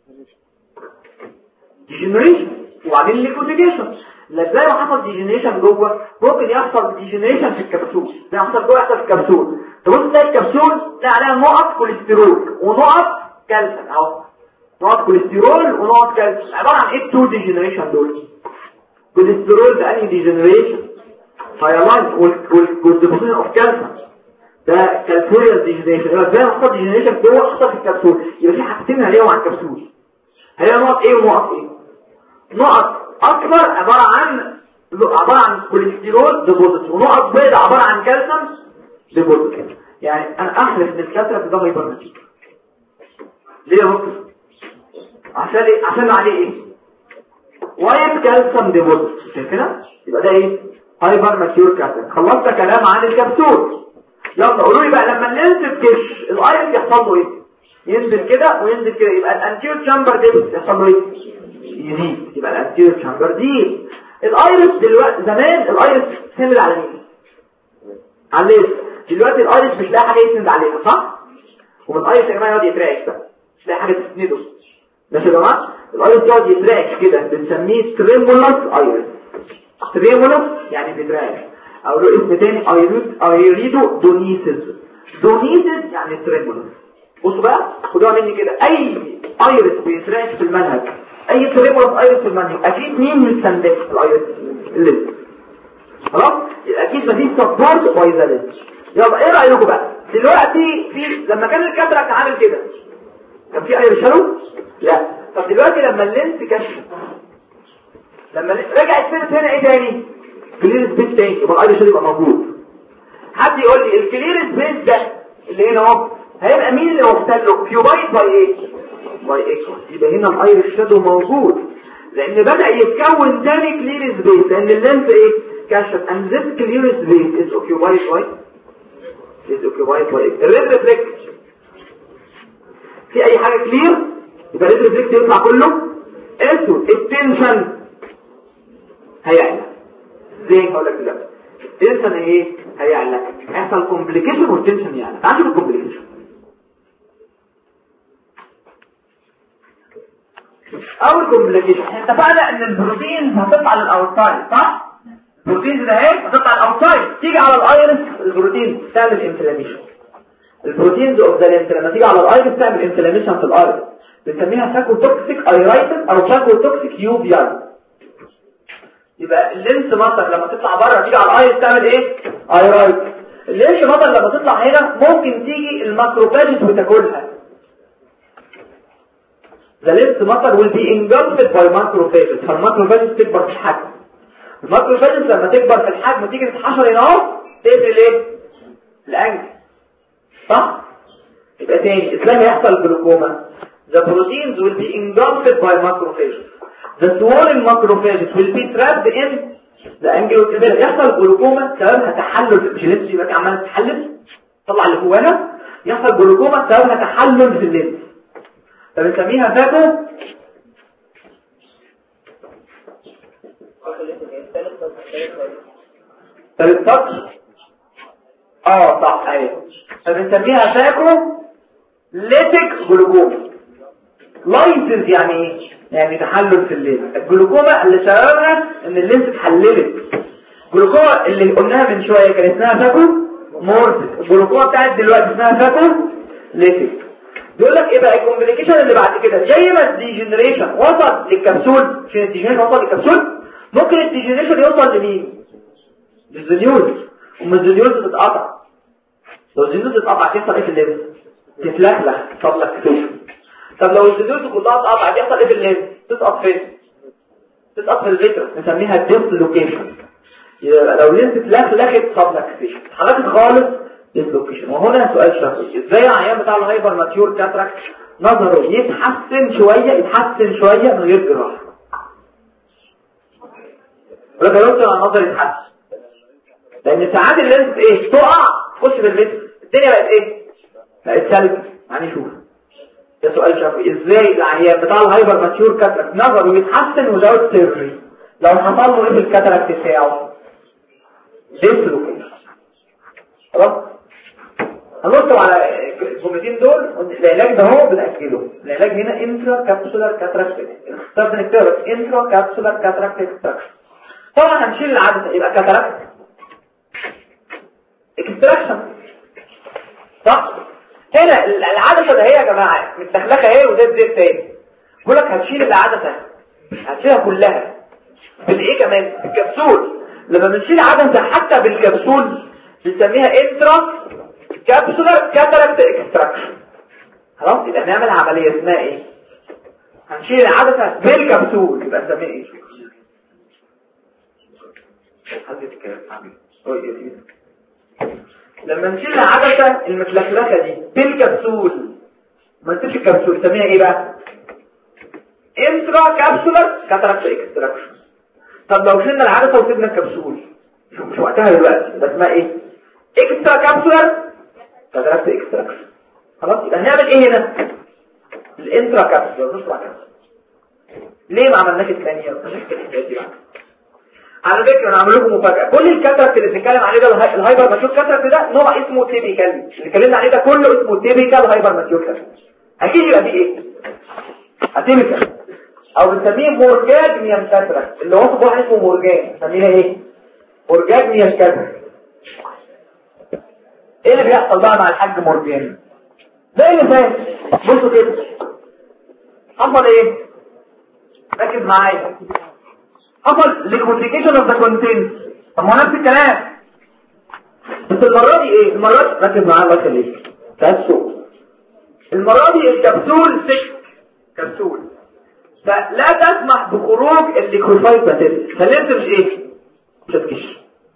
degeneration وبعدين liquefaction لا ازاي ما حصل ديجنريشن جوه ممكن يحصل ديجنريشن في الكبسول زي ما حصل جوه يحصل في الكبسول تبص تلاقي الكبسول تلاقي عليها نقط كوليسترول ونقط كالسيوم اهو نقط كوليسترول ونقط كالسيوم عباره عن ايه تو ديجنريشن دول كوليسترول ده انهي ديجنريشن هايلاين والديبوزيشن اوف كالسيوم ده كالسيوم ديجنريشن يبقى ازاي حصل ديجنريشن جوه حصل في الكبسول يبقى في حاجتين عليهم على الكبسول هي نقط ايه ونقط ايه نقط اكبر عبارة عن عبارة عن كوليسترول ديبوزيت ونقط بيض عبارة عن كالسيوم ديبوزيت يعني انا احلف ان الكالسيوم ده هايبرنتيك ليه يا دكتور عشان ايه عشان عليه ايه وايت كالسيوم ديبوزيت شايف كده يبقى ده ايه هايبر ماتيور كالسيوم خلصت كلام عن الكبسول يلا قولوا لي بقى لما اللينس تكش الايرس يحصل له ايه ينزل كده وينزل كده يبقى الانتيور تشامبر ده يحصل له ايه يزيد يبقى الانتيور تشامبر دي الايرس دلوقتي زمان الايرس سند على مين على الليل دلوقتي الايرس مش لاقي حاجه يسند عليها صح ومن الايرس يا جماعه يقعد يتراك بقى مش لاقي حاجه تسنده ماشي يا جماعه الايرس يقعد يتراك كده بنسميه تريمولوس ايرس تريمولوس يعني بيتراك او له اسم تاني ايريدو دونيسيس دونيسيس يعني تريمولوس بصوا بقى خدوها مني كده اي ايرس بيتراك في المنهج اي تريمولوس ايرس في المنهج اكيد مين مستندك الايرس اللي خلاص اكيد مفيش سبورت بايزاليت يلا ايه رايكم بقى دلوقتي في لما كان الكاتراك عامل كده كان في اير شالو لا طب دلوقتي لما اللينس كشف لما رجع السيرت هنا ايه تاني كلير سبيس تاني يبقى الاير شالو يبقى موجود حد يقول لي الكلير سبيس ده اللي هنا اهو هيبقى مين اللي وصل له كيوبايت باي ايه باي اكس يبقى هنا الاير شادو موجود لان بدأ يتكون تاني كلير سبيس لان اللينس ايه كشف and this clear space is occupied by is occupied by الريد ريفلكت في اي حاجة كلير يبقى الريد ريفلكت يطلع كله اسود التنشن هيعلى زي هقول لك دلوقتي التنشن ايه هيعلى هيحصل كومبليكيشن والتنشن يعلى تعالوا الكومبليكيشن اول كومبليكيشن احنا اتفقنا ان البروتين هتطلع للاوتسايد صح البروتين ده اهي هتطلع الاوتسايد تيجي على الايرس البروتين تعمل انفلاميشن البروتينز اوف ذا لينس لما تيجي على الايرس تعمل انفلاميشن في الايرس بنسميها ساكو توكسيك ايرايتس او ساكو توكسيك يوبيال يبقى اللينس مطر لما تطلع بره تيجي على الايرس تعمل ايه ايرايتس اللينس مطر لما تطلع هنا ممكن تيجي الماكروفاجز وتاكلها The lens matter will be engulfed by macrophages فالماكروفاجز تكبر في الحجم الماكروفاجز لما تكبر في الحجم تيجي تتحشر هنا اهو تقفل ايه الانجل صح يبقى تاني ازاي هيحصل جلوكوما the proteins will be engulfed by macrophages the swollen macrophages will be trapped in the angle يحصل جلوكوما سببها تحلل مش اللينس يبقى عمال تحلل طلع اللي جوانا يحصل جلوكوما سببها تحلل في اللينس فبنسميها فاكو ثالث سطر اه صح ايوه فبنسميها فاكو ليتك جلوكوما لايسز يعني ايه يعني تحلل في الليل الجلوكوما اللي سببها ان اللينس اتحللت الجلوكوما اللي قلناها من شويه كان اسمها فاكو مورفيس الجلوكوما بتاعت دلوقتي اسمها فاكو ليتك بيقول لك ايه بقى الكومبليكيشن اللي بعد كده زي ما الديجنريشن وصل للكبسول عشان الديجنريشن وصل للكبسول ممكن الديجنريشن يوصل لمين للزنيول ومن الزنيول تتقطع لو الزنيول تتقطع تحصل ايه في الليل تتلخلخ تصل لك كتوش طب لو الزنيول كلها تتقطع تحصل ايه في الليل تسقط فين تسقط في الفيتر نسميها ديسلوكيشن يبقى لو لينس اتلخلخت تصل لك كتوش اتحركت خالص ديسلوكيشن وهنا سؤال شخصي ازاي العيان بتاع الهايبر ماتيور كاتراكت نظره يتحسن شوية يتحسن شوية من غير جراحة ولا جربت على النظر يتحسن لان ساعات اللينس ايه تقع تخش في الفيتر الدنيا بقت ايه بقت سلبي يعني شوف ده سؤال شخصي ازاي العيان بتاع الهايبر ماتيور كاتراكت نظره يتحسن وزود سيرجري لو حصل له ايه في الكاتراكت بتاعه ديسلوكيشن خلاص هنرتب على الجملتين دول العلاج ده هو بنأكله العلاج هنا انترا كابسولار كاتراكت اختار بنكتبه انترا كابسولار كاتراكت اكستراكشن طبعا هنشيل العدسه يبقى كاتراكت اكستراكشن صح هنا العدسه ده هي يا جماعه متدخلكه اهي وده الزيت تاني بقول لك هتشيل العدسه هتشيلها كلها بالايه كمان بالكبسول لما بنشيل عدسه حتى بالكبسول بنسميها انترا كابسولار كاتاراكت اكستراكشن خلاص يبقى نعمل عمليه اسمها ايه هنشيل العدسه بالكبسول يبقى نسميها ايه حد يتكلم لما نشيل العدسه المتلخلخه دي بالكبسول ما نسيبش الكبسول نسميها ايه بقى انترا كابسولار كاتاراكت اكستراكشن طب لو شلنا العدسه وسيبنا الكبسول مش وقتها دلوقتي ده اسمها ايه اكسترا كابسولار كاتاراكت اكستراكشن خلاص يبقى هنعمل ايه هنا الانترا كابسولار نص كابسولار ليه ما عملناش الثانيه مش الحكايه دي بقى على فكره انا هعمل لكم مفاجاه كل الكاتاراكت اللي بنتكلم عليه ده الهايبر ماتيور كاتاراكت ده نوع اسمه تيبيكال اللي اتكلمنا عليه ده كله اسمه تيبيكال هايبر ماتيور كاتاراكت اكيد يبقى دي ايه اتيبيكال او بنسميه مورجانيان كاتاراكت اللي هو واحد اسمه مورجان بنسميها ايه مورجانيان كاتاراكت ايه اللي بيحصل بقى مع الحاج مورجان زي اللي فات بصوا كده حصل ايه ركز معايا حصل liquefaction of the contents طب ما هو نفس الكلام بس المرة دي ايه المرة دي ركز معايا الله يخليك تأسوا المرة دي الكبسول سك كبسول فلا تسمح بخروج الليكوفايد ماتيريال فاللينس مش ايه مش هتكش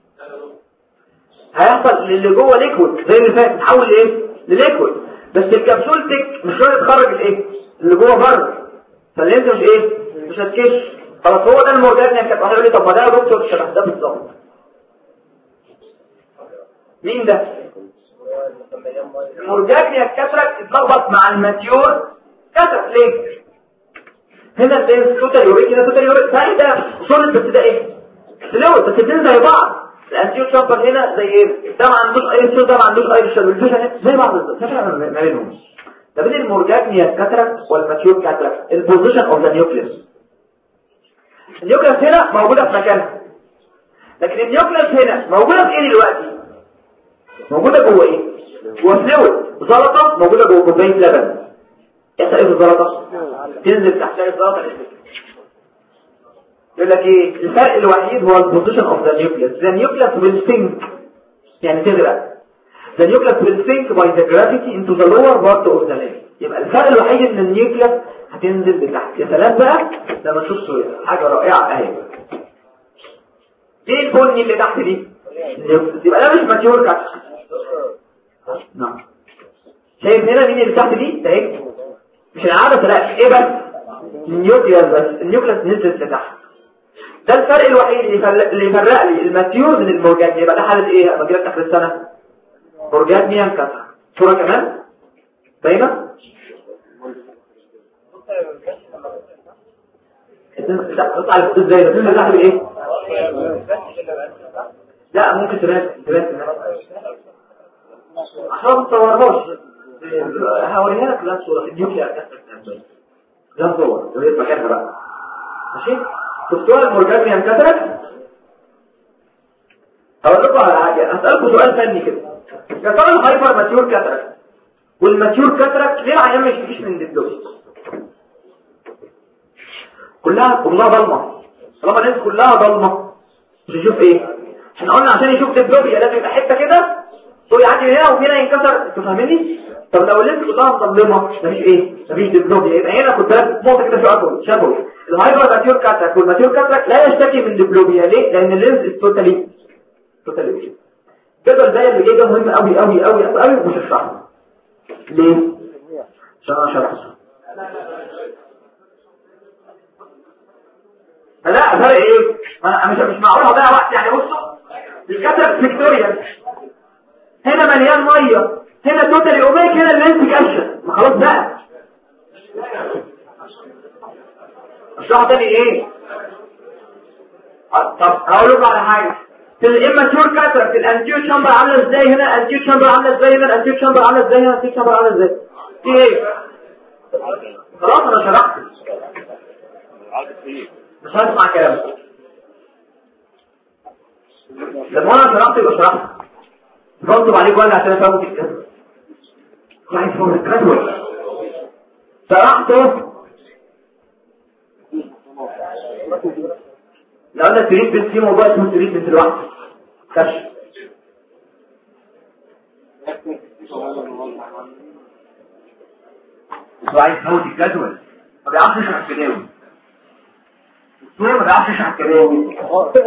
هيحصل للي جوه ليكويد زي اللي فات تحول لايه لليكويد بس الكبسول تك مش راضي تخرج الايه اللي جوه بره فاللينس مش ايه مش هتكش خلاص هو ده المورجان يعني كانت واحد يقول لي طب ما ده يا دكتور شبه ده بالظبط مين ده المورجاكنيا كاتراك اتلخبط مع الماتيور كاتراك ليه هنا ده توتال يوريك هنا توتال يوريك ثاني ده سوليد بس ده ايه فلويد بس الاثنين زي بعض الانتيو شامبر هنا زي ايه ده ما عندوش اي صوت ده ما عندوش اي شغل الفيشن زي بعض بالظبط مفيش حاجه ما بينهم ده بين المورجاكنيا كاتراك والماتيور كاتراك البوزيشن اوف ذا نيوكليوس النيوكليوس هنا موجوده في مكانها لكن النيوكليوس هنا موجوده في ايه دلوقتي موجوده جوه ايه جوه فلويد زلطه موجوده جوه كوبايه لبن يحصل ايه في الزلطه تنزل تحتها الزلطه يقول لك ايه الفرق الوحيد هو البوزيشن اوف ذا نيوكليوس ذا نيوكليوس will sink يعني تغرق the nucleus will sink by the gravity into the lower part of the leg يبقى الفرق الوحيد ان النيوكليوس هتنزل لتحت يا سلام بقى لما نشوف صورة حاجه رائعه اهي ايه البني اللي تحت دي النيوكليوس يبقى ده مش ماتيور كاتش نعم شايف هنا مين اللي تحت دي ده ايه مش العدسه لا ايه بس النيوكليوس بس النيوكليوس نزلت لتحت ده الفرق الوحيد اللي يفرق اللي يفرق لي الماتيور من المورجان يبقى ده حاله ايه لما جيت اخر السنه مورجان ميان كسر صوره كمان باينه تطلع الفوت ازاي بس تفتح بايه لا ممكن تبان تبان عشان ما تصورهاش هوريها لك لا صوره النيوكلير ده صور ده مكانها بقى ماشي شفتوها المورجان ميان كسرت هقول لكم على حاجه هسالكم سؤال فني كده يا ترى الهايبر ماتيور كاتراك والماتيور كاتراك ليه العيان ما يشتكيش من ديبلوس كلها كلها ضلمه طالما الناس كلها ضلمه مش يشوف ايه احنا قلنا عشان يشوف ديبلوبيا لازم يبقى حته كده هو يعدي من هنا وهنا ينكسر انتوا فاهميني طب لو اللينس كلها مظلمه مفيش ايه مفيش ديبلوبيا يبقى هنا كنت نقطه كده شويه شافوا الهايبر ماتيور كاتراك والماتيور كاتراك لا يشتكي من ديبلوبيا ليه لان اللينس توتالي توتالي الجدول ده اللي جاي ده مهم قوي قوي قوي قوي ومش هشرحه ليه عشان انا شرحه لا فرق ايه انا مش مش معقول اضيع وقت يعني بصوا الكتب فيكتوريا هنا مليان ميه هنا توتالي اوميك هنا اللينس كابشن ما خلاص بقى اشرح تاني ايه طب هقول لكم على حاجه في الاماتور كاترا في الانتيو شامبر عامله ازاي هنا الانتيو شامبر عامله ازاي هنا الانتيو شامبر عامله ازاي هنا الانتيو شامبر عامله ازاي في ايه خلاص انا شرحت مش هسمع كلام لما انا شرحت يبقى شرحت بنطب عليك ولا عشان افهمك الكلام يعني فور الجدول شرحته لو انا تريد في موضوع اسمه تريد لوحده كشف هو عايز يفوت الجدول ما بيعرفش يشرح الجداول الدكتور ما بيعرفش يشرح الجداول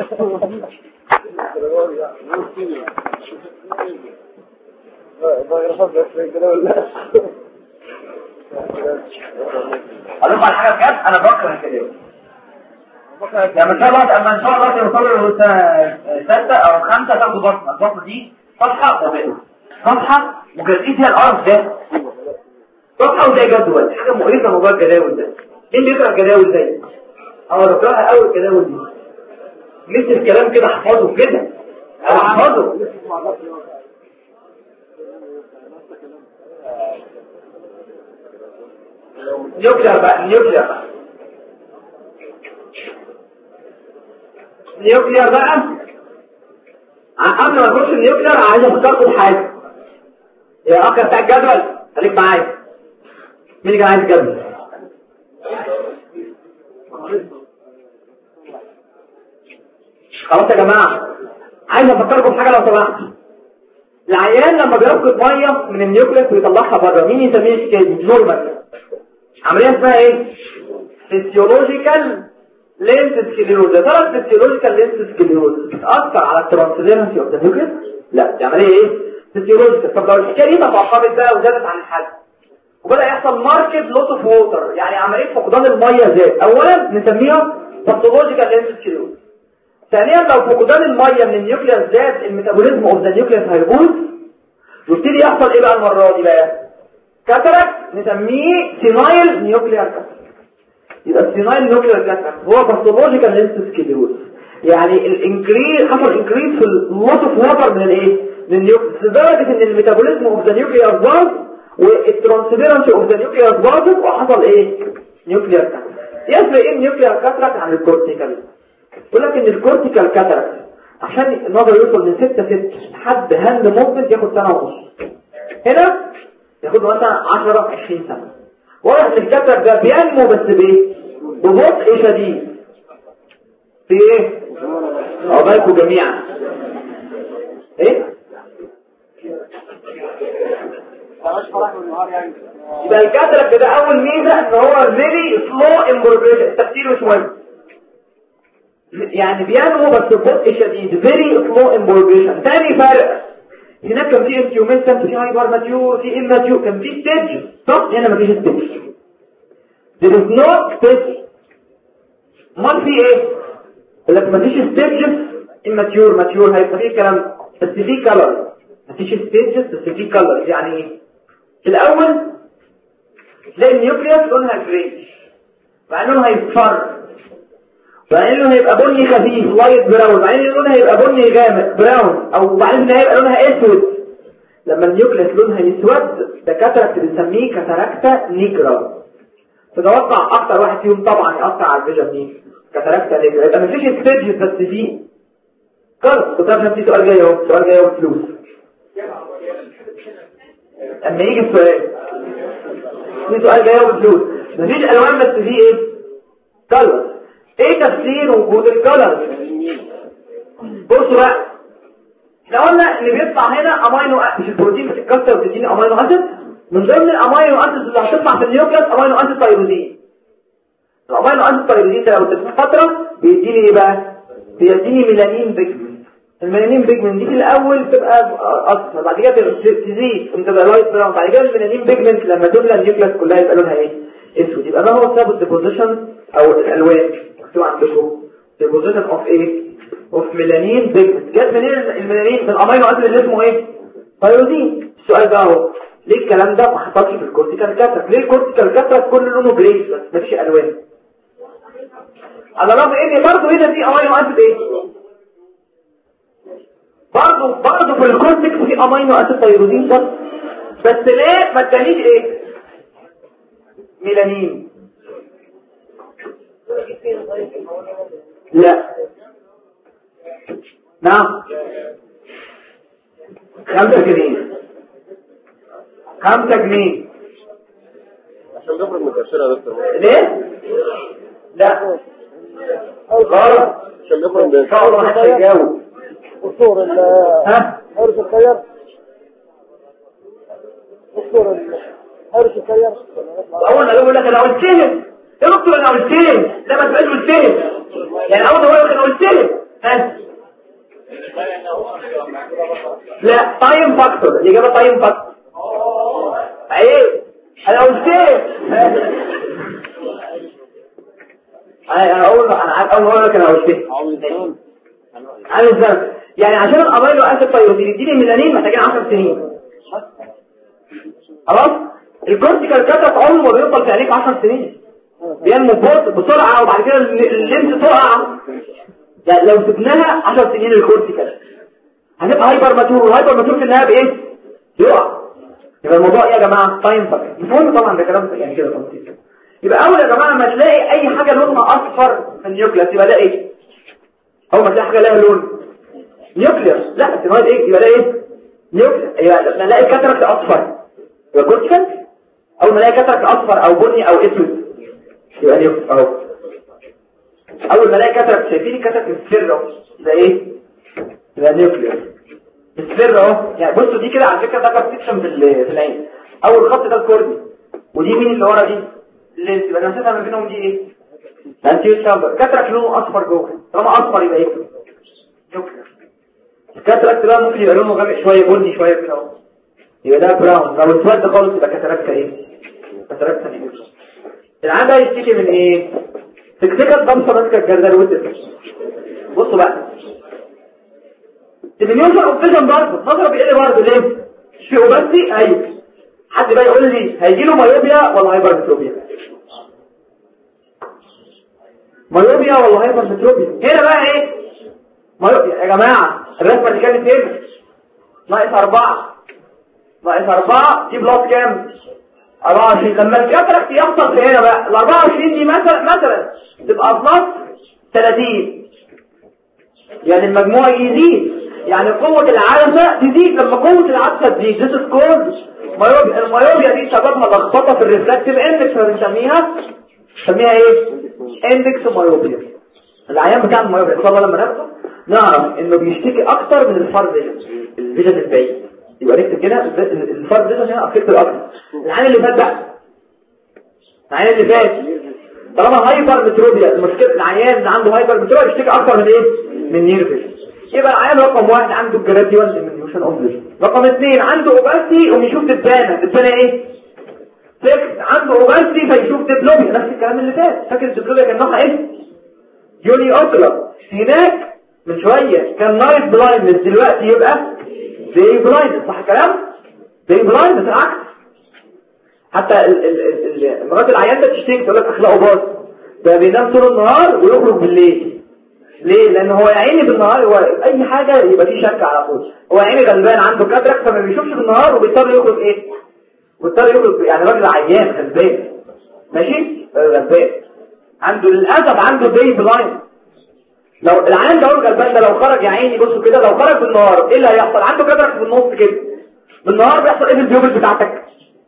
اقول لكم على حاجه بجد انا بكره الجداول لما ان شاء الله اما ان شاء الله توصلوا ستة او خمسة تاخدوا بصمة البصمة دي صفحة وبقى صفحة وجزئية فيها الارض ده صفحة وزي جدول حاجة مقرفة موضوع الجداول ده ايه اللي يقرأ الجداول زي انا بقراها قوي الجداول دي مثل الكلام كده احفظه كده احفظه نيوكلير بقى نيوكلير بقى النيوكلير بقى قبل ما اخش النيوكلير عايز افكركم بحاجه يا اخ بتاع الجدول خليك معايا مين اللي كان عايز جدول خلاص يا جماعه عايز افكركم بحاجه لو سمحت العيان لما بيفقد ميه من النيوكليس ويطلعها بره مين يسميه كده نورمال عمليه اسمها ايه فيسيولوجيكال لينس سكليروز ده طلب فيسيولوجيكال لينس سكليروز بتاثر على الترانسفيرنسي اوف ذا نيوكليس لا دي عمليه ايه فيسيولوجيكال طب لو الحكايه دي تفاقمت بقى وزادت عن الحد وبدا يحصل ماركت لوس اوف ووتر يعني عمليه فقدان الميه زاد اولا نسميها باثولوجيكال لينس سكليروز ثانيا لو فقدان الميه من النيوكليس زاد الميتابوليزم اوف ذا نيوكليس هيبوظ ويبتدي يحصل ايه بقى المره دي بقى كاتراكت نسميه سينايل نيوكليار كاتراكت يبقى السينايل نيوكليار كاتراكت هو باثولوجيكال لينس سكليروز يعني الانكريز حصل انكريز في اللوس اوف ووتر من الايه من النيوكليس لدرجه ان الميتابوليزم اوف ذا نيوكليار باظ والترانسفيرنس اوف ذا نيوكليار باظت وحصل ايه نيوكليار كاتراكت يفرق ايه النيوكليار كاتراكت عن الكورتيكال يقول لك ان الكورتيكال كاتراكت عشان النظر يوصل من 6 6 لحد هاند موفمنت ياخد سنه ونص هنا ياخد له مثلا 10 20 سنه واضح ان الكاتراكت ده بينمو بس بايه ببطء شديد في ايه عقبالكم جميعا ايه يبقى الكاتراكت ده اول ميزه ان هو فيري سلو امبروجريشن التفسير مش مهم يعني بينمو بس ببطء شديد very slow embolgation تاني فرق هناك كان في انتيومنتم في هايبر ماتيور في اماتيور كان في ستيج صح هنا مفيش ستيج there is no stage امال في ايه لك مفيش ستيجز اماتيور ماتيور هيبقى في كلام بس في كلر مفيش ستيجز بس في كلر يعني ايه في الاول تلاقي النيوكليوس لونها جريش مع انه هيصفر بعدين لونها هيبقى بني خفيف لايت براون بعدين لونها هيبقى بني غامق براون او بعدين هيبقى لونها اسود لما النيوكليس لونها يسود ده كاتراكت بنسميه كاتاراكتا نيجرا تتوقع اكتر واحد فيهم طبعا يأثر على الفيجن مين كاتاراكتا نيجرا يبقى مفيش ستيج بس فيه خلاص كنت عارف في سؤال جاي اهو سؤال جاي اهو فلوس اما يجي السؤال في سؤال جاي اهو فلوس مفيش الوان بس فيه ايه كلر ايه تفسير وجود الكلر بصوا بقى احنا قلنا ان بيطلع هنا امينو مش البروتين بتتكسر وبتديني امينو اسيد من ضمن الامينو اسيد اللي هتطلع في النيوكليس امينو اسيد تايروزين الامينو اسيد تايروزين ده لو تسمع فتره بيديني ايه بقى بيديني ميلانين بيجمنت الميلانين بيجمنت دي في الاول بتبقى اصفر بعد كده تزيد تبقى لايت براون بعد كده الميلانين بيجمنت لما تملى النيوكليس كلها يبقى لونها ايه اسود يبقى ما هو سبب الديبوزيشن او الالوان مكتوب عندكم deposition of ايه of melanin pigment جت منين الميلانين من الامينو اسيد اللي اسمه ايه تايروزين السؤال ده اهو ليه الكلام ده ما حصلش في الكورتيكال كاتراك ليه الكورتيكال كاتراك كل لونه جريس بس مفيش الوان على الرغم ان برضه هنا في امينو اسيد ايه برضه برضه في الكورتيك في امينو اسيد تايروزين بس بس ليه ما ادانيش ايه ميلانين لا نعم خمسة جنيه خمسة جنيه عشان نخرج متأثرة يا دكتور ليه؟ لا غلط عشان نخرج ان شاء الله هتجاوب دكتور ها حارس الخير دكتور حارس الخير اول ما يقول لك انا قلتهم يا دكتور انا قلتهم لا ما تبقاش قلتهم يعني اول ما يقول لك انا قلتهم ها لا تايم فاكتور الاجابه تايم فاكتور عيب انا قلتهم انا انا اقول انا عارف اول ما اقول لك انا قلتهم عامل ازاي يعني عشان الامينو اسيد تايروزين يديني ميلانين محتاجين 10 سنين خلاص الكورتيكال كاتاك عمره ما بيفضل في عينيك 10 سنين بينمو ببطء بسرعه وبعد كده اللينس تقع يعني لو سبناها 10 سنين الكورتيكال هنبقى هايبر ماتور والهايبر ماتور في النهايه بايه يقع يبقى الموضوع ايه يا جماعه تايم فاكر مفهوم طبعا ده كلام يعني كده تفصيل يبقى اول يا جماعه ما تلاقي اي حاجه لونها اصفر في النيوكليس يبقى ده ايه اول ما تلاقي حاجه لها لون نيوكليس لا السينويد ايه يبقى ده ايه نيوكليس يبقى لما نلاقي كاتراكت اصفر يبقى كورتيكال اول ما نلاقي كاتراكت اصفر او بني او اسود يبقى نيوكليس اهو اول ما نلاقي كاتراكت شايفين الكاتراكت السر ده ايه يبقى نيوكليس بيفر اهو يعني بصوا دي كده على فكره ده كارتكشن في ال- في العين اول خط ده الكورني ودي مين اللي ورا دي اللينس يبقى المسافه ما بينهم دي ايه انتيو شامبر كاتراك لونه اصفر جوه طالما اصفر يبقى ايه نيوكلير الكاتراك ده ممكن يبقى لونه غامق شويه بني شويه كده اهو يبقى ده براون لو اسود خالص يبقى كاتراك ايه كاتراك نيوكلير العيان ده يشتكي من ايه تكتيكال ضمسه ماسكه الجردل وتر بصوا بقى ديمينيوشن اوف فيجن برضه نظره بيقل برضه ليه مش في اوباسي ايوه حد بقى يقول لي هيجي له مايوبيا ولا هايبرمتروبيا مايوبيا ولا هايبرمتروبيا هنا بقى ايه مايوبيا يا جماعه الرسمه اللي كانت هنا ناقص أربعة ناقص أربعة دي بلس كام 24 لما الكاتراكت يحصل في هنا بقى ال 24 دي مثلا مثلا تبقى بلس 30 يعني المجموع يزيد يعني قوة العدسة تزيد لما قوة العدسة تزيد this is called مايوبيا المايوبيا دي سببها لخبطة في الريفلكتيف اندكس فبنسميها نسميها ايه اندكس مايوبيا العيان بتاع المايوبيا ان شاء الله لما ناخده نعرف انه بيشتكي اكتر من الفار فيجن الفيجن البعيد يبقى نكتب كده الفار فيجن هنا افكتور اكتر العيان اللي فات بقى العيان اللي فات طالما هايبر متروبيا المشكله العيان اللي عنده هايبر متروبيا يشتكي اكتر من ايه من نيرفس يبقى العيان رقم واحد عنده الجراديوال ديمينيوشن اوف فيجن رقم اثنين عنده اوباسي وبيشوف دبانه دبانه ايه سكس عنده اوباسي فيشوف دبلوميا نفس الكلام اللي فات فاكر الدبلوميا كان نوعها ايه يوني اوتلا هناك من شويه كان نايت بلايندنس دلوقتي يبقى زي بلايندنس صح الكلام زي بلايندنس العكس حتى ال- ال- ال- مرات العيان ده تشتكي تقول لك اخلاقه باظ ده بينام طول النهار ويخرج بالليل ليه لان هو يا عيني بالنهار هو اي حاجه يبقى فيه شك على طول هو يا عيني غلبان عنده كاتراك فما بيشوفش بالنهار وبيضطر يخرج ايه بيضطر يخرج يعني راجل عيان غلبان ماشي آه، غلبان عنده للاسف عنده داي بلايند لو العيان ده هو الغلبان ده لو خرج يا عيني بصوا كده لو خرج بالنهار ايه اللي هيحصل عنده كاتراك في النص كده بالنهار بيحصل ايه في البيوبل بتاعتك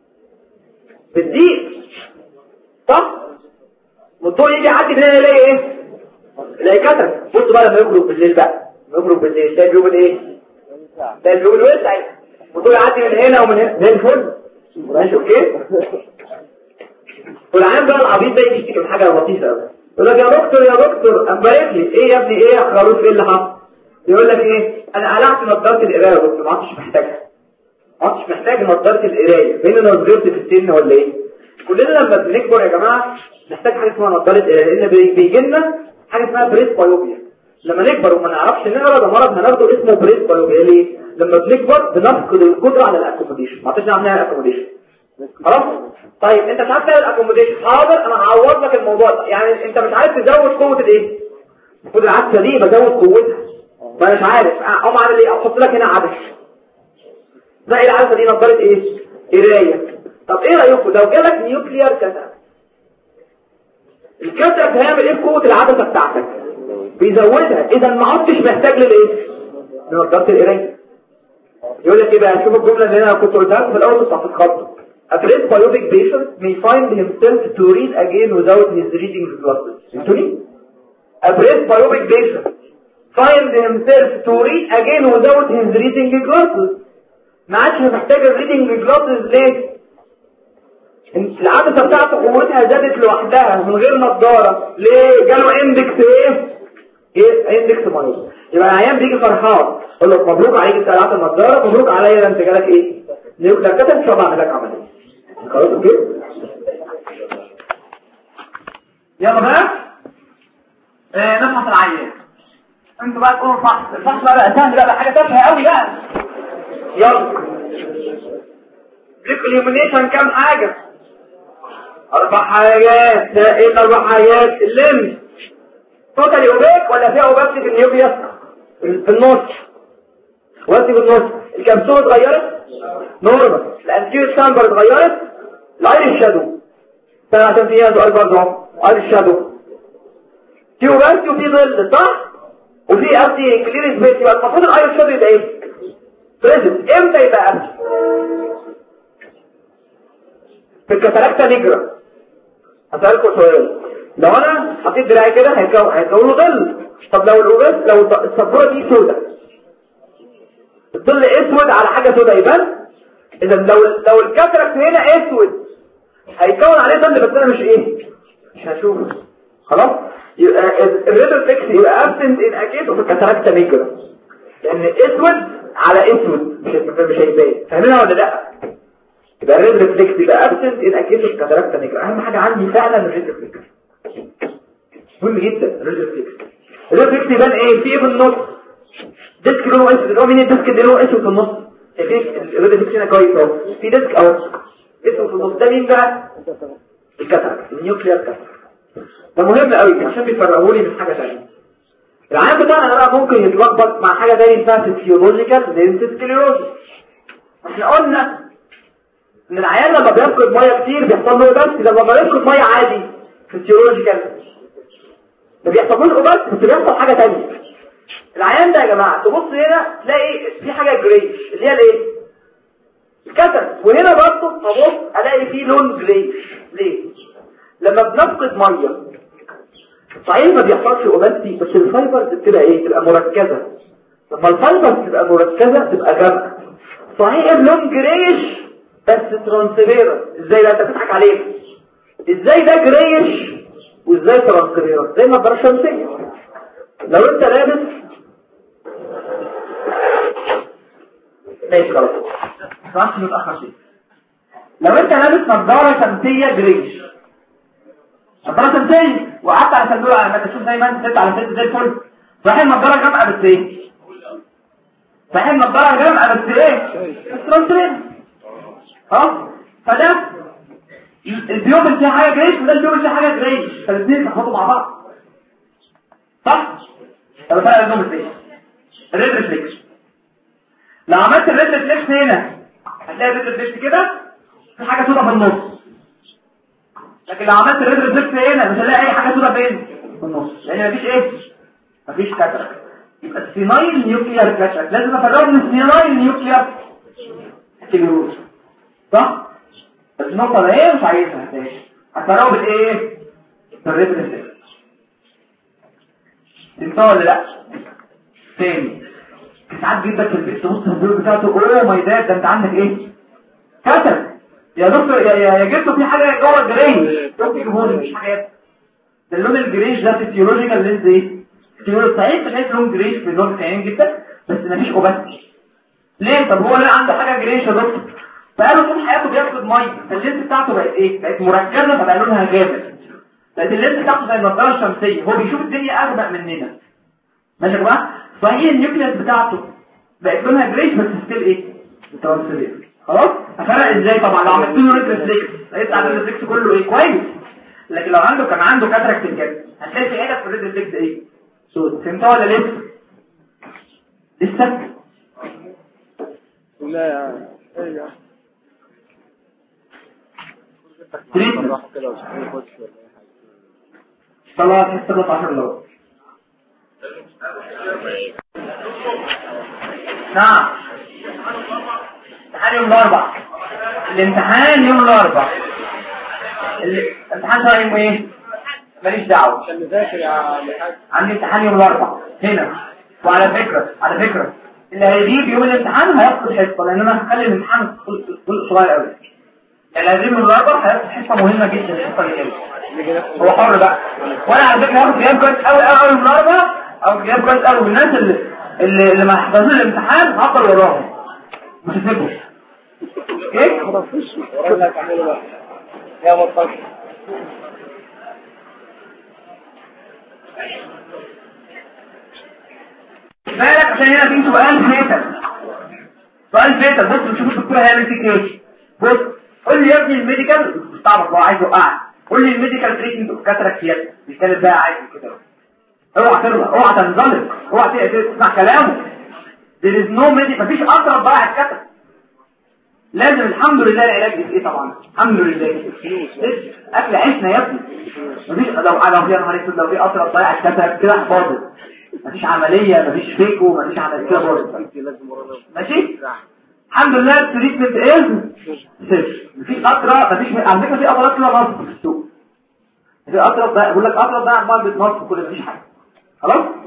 بتزيد صح والضوء يجي يعدي من هنا يلاقي ايه يلاقي كتر بص بقى لما يخرج بالليل بقى لما يخرج بالليل تلاقي الجبل ايه تلاقي الجبل وسع والضوء يعدي من هنا ومن هنا زي الفل ماشي اوكي والعيان بقى العبيط ده يجي يشتكي من حاجه لطيفه قوي يقول لك يا دكتور يا دكتور امبارح لي ايه يا ابني ايه يا خروف ايه اللي حصل يقول لك ايه انا قلعت نضاره القرايه يا دكتور ما عدتش محتاجها ما عدتش محتاج نضاره القرايه بين انا صغرت في السن ولا ايه كلنا لما بنكبر يا جماعه نحتاج حاجه اسمها نضاره قرايه لان بي- بيجي لنا حاجه اسمها بريس بايوبيا لما نكبر وما نعرفش نقرا ده مرض هناخده اسمه بريس بايوبيا ليه لما بنكبر بنفقد القدره على الاكوموديشن ما عرفتش نعمل الاكوموديشن خلاص طيب انت مش عارف تعمل الاكوموديشن حاضر انا هعوض لك الموضوع ده يعني انت مش عارف تزود قوه الايه المفروض العدسه دي بزود قوتها ما مش عارف اقوم اعمل ايه احط لك هنا عدسه لا ايه العدسه دي نظاره ايه قرايه طب ايه رايكم لو جالك نيوكليار كاتاراكت الكاتاراكت هيعمل ايه بقوه العدسه بتاعتك بيزودها اذا ما عدتش محتاج للايه لنظاره القرايه يقول لك ايه بقى شوف الجمله اللي انا كنت قلتها لكم في الاول بتاعت الخط A great biopic patient may find himself to read again without his reading glasses. فهمتوني؟ A great biopic patient find himself to read again without his reading glasses. ما عادش محتاج الريدنج جلاسز ليه؟ العدسة بتاعته قوتها زادت لوحدها من غير نظارة ليه؟ جاله اندكس ايه؟ ايه اندكس مايوس يبقى العيان بيجي فرحان يقول له مبروك عليك انت قلعت النظارة مبروك عليا ده انت جالك ايه؟ نيوكلير كاتب مش هبعمل لك عملية خلاص اوكي؟ يلا بقى آه نفحص العيان انتوا بقى تقولوا الفحص الفحص بقى بقى سهل بقى, بقى حاجة تافهة قوي بقى يلا ليك اليومينيشن كام حاجة اربع حاجات ده ايه الاربع حاجات اللمس توتالي اوبيك ولا فيها اوباكتي في النيوبيا في النص وقتي في النص الكبسولة اتغيرت نورمال الانتير سامبر اتغيرت الايريش شادو ده عشان فيها سؤال برضه اهو ايريش شادو في اوباكتي وفي ظل صح وفي قصدي كلير سبيس يبقى المفروض الايريش شادو يبقى ايه بريزنت امتى يبقى قبل في الكاتاراكتا نيجرا هسألكم سؤال لو انا حطيت دراعي كده هيكون هيكون له ظل طب لو الاوباس لو السبوره دي سودة الظل اسود على حاجه سوداء يبان اذا لو لو الكاتراكت هنا اسود هيكون عليه ظل بس انا مش ايه مش هشوفه خلاص يبقى الريدر فيكس يبقى ابسنت ان اكيد وفي الكاتراكت نيجرا لان اسود على اسود مش مش هيبان فاهمينها ولا لا يبقى الريد ريفلكس يبقى ابسنت ان اكيد الكاتراكت نيجرا اهم حاجه عندي فعلا الريد ريفلكس مهم جدا الريد ريفلكس الريد ريفلكس يبان ايه في ايه في النص ديسك لونه اسود هو مين الديسك اللي لونه اسود في النص شايفين الريد ريفلكس هنا كويس اهو في ديسك اهو اسود في النص ده مين بقى الكاتراكت النيوكليير كاتراكت ده مهم قوي عشان بيفرقوا لي من حاجه ثانيه العيان بتاعنا بقى ممكن يتلخبط مع حاجه ثانيه اسمها فيسيولوجيكال دينسيسكليروز احنا قلنا ان العيان لما بيفقد ميه كتير بيحصل له بس لما بيفقد ميه عادي فيسيولوجيكال ما بيحصلوش بس بس بيحصل حاجه ثانيه العيان ده يا جماعه تبص هنا تلاقي في حاجه جريش اللي هي الايه الكتل وهنا برضه ابص الاقي فيه لون جريش ليه لما بنفقد ميه صحيح ما بيحصلش اوباستي بس الفايبرز بتبقى ايه تبقى مركزه لما الفايبرز تبقى مركزه تبقى غامقه صحيح اللون جريش بس ترانسبيرنت ازاي ده انت بتضحك عليه ازاي ده جريش وازاي ترانسبيرنت زي ما الضرب الشمسيه لو انت لابس ماشي خلاص خلاص متاخر شيء لو انت لابس نظاره شمسيه جريش نظاره شمسيه وقعدت على صندوق على ما تشوف دايما ست على ست زي الفل صحيح النظاره جامعه بس ايه صحيح النظاره جامعه بس ايه بس ترانسبيرنت اه فده البيوم اللي فيها حاجه جريش وده البيوم اللي فيها حاجه جريش فالاثنين يتحطوا مع بعض صح طب فرق بينهم ازاي الريد ريفلكس لو عملت الريد ريفلكس هنا هتلاقي الريد ريفلكس كده في حاجه سوداء في النص لكن لو عملت الريد ريفلكس هنا مش هلاقي اي حاجه سوداء فين في النص لان مفيش ايه مفيش كاتراك يبقى السينايل نيوكليار كاتراك لازم افرقه من السينايل نيوكليار كيلوز صح بس النقطه ده ايه مش عايزها هتلاقي هتفرقه بالايه بالريد ريفلكس انت ولا لا تاني ساعات جدا في البيت تبص الفيديو بتاعته اوه ماي داد ده انت عندك ايه كتب يا دكتور يا يا, يا جبته في حاجه جوه الجريش دكتور جمهوري مش حاجات ده اللون الجريش ده فيسيولوجيكال لينز ايه فيسيولوجيكال صحيح شايف لون جريش في اللون كيان جدا بس مفيش اوباستي ليه طب هو ليه عنده حاجه جريش يا دكتور بقاله طول حياته بياخد ميه فاللينز بتاعته بقت ايه بقت مركزه فبقى لونها جامد لكن اللينز بتاعته زي النضاره الشمسيه هو بيشوف الدنيا اغمق مننا ماشي يا جماعه صحيح النيوكليس بتاعته بقت لونها جريش بس ستيل ايه ترانسليت خلاص افرق ازاي طبعا لو عملت له ريفلكس هيطلع الريفلكس كله ايه كويس لكن لو عنده كان عنده كاتراكت الجد هتلاقي في عينك في الريفلكس ايه سود فهمتها ولا لسه لسه لا يا ايه تريتمنت راح كده وشكله يخش ولا اي حاجه طلعت حسب 10 دولار نعم امتحان يوم الاربع الامتحان يوم الاربع الامتحان شهر يوم ايه ماليش دعوه عشان نذاكر يا عم الحاج عندي امتحان يوم الاربع هنا وعلى فكره على فكره اللي هيجيب يوم الامتحان هياخد حصه لان انا هخلي الامتحان جزء صغير قوي اللي هيجيب يوم الاربع هياخد حصه مهمه جدا الحصه اللي جايه هو حر بقى وانا على فكره هاخد غياب كويس قوي قوي قوي من الاربع او غياب كويس قوي والناس اللي اللي, اللي ما حضروش الامتحان هفضل وراهم مش هسيبهم ايه ورانا هتعملوا بقى يا بطل بالك عشان هنا في سؤال فيتل سؤال فيتل بص نشوف الدكتور هيعمل فيك ايه بص قول لي يا ابني الميديكال استعبط بقى عايز اوقعك قول لي الميديكال تريتمنت اوف كاتراكت بيتكلم بقى عايز كده اوعى ترضى اوعى تنزلق اوعى تسمع كلامه there is no medical مفيش اقرب بقى الكتب لازم الحمد لله العلاج ايه طبعا الحمد لله اكل عيشنا يا ابني مفيش لو لو في نهار اسود لو في اقرب ضايع الكتب كده باظت مفيش عمليه مفيش فيكو مفيش عمليه كده باظت لازم ورانا ماشي الحمد لله التريتمنت از صفر مفيش اقرب مفيش على فكره في اقرب كده نصب في السوق في اقرب ده بقول لك اقرب ده عمال بيتنصب كل مفيش حاجه خلاص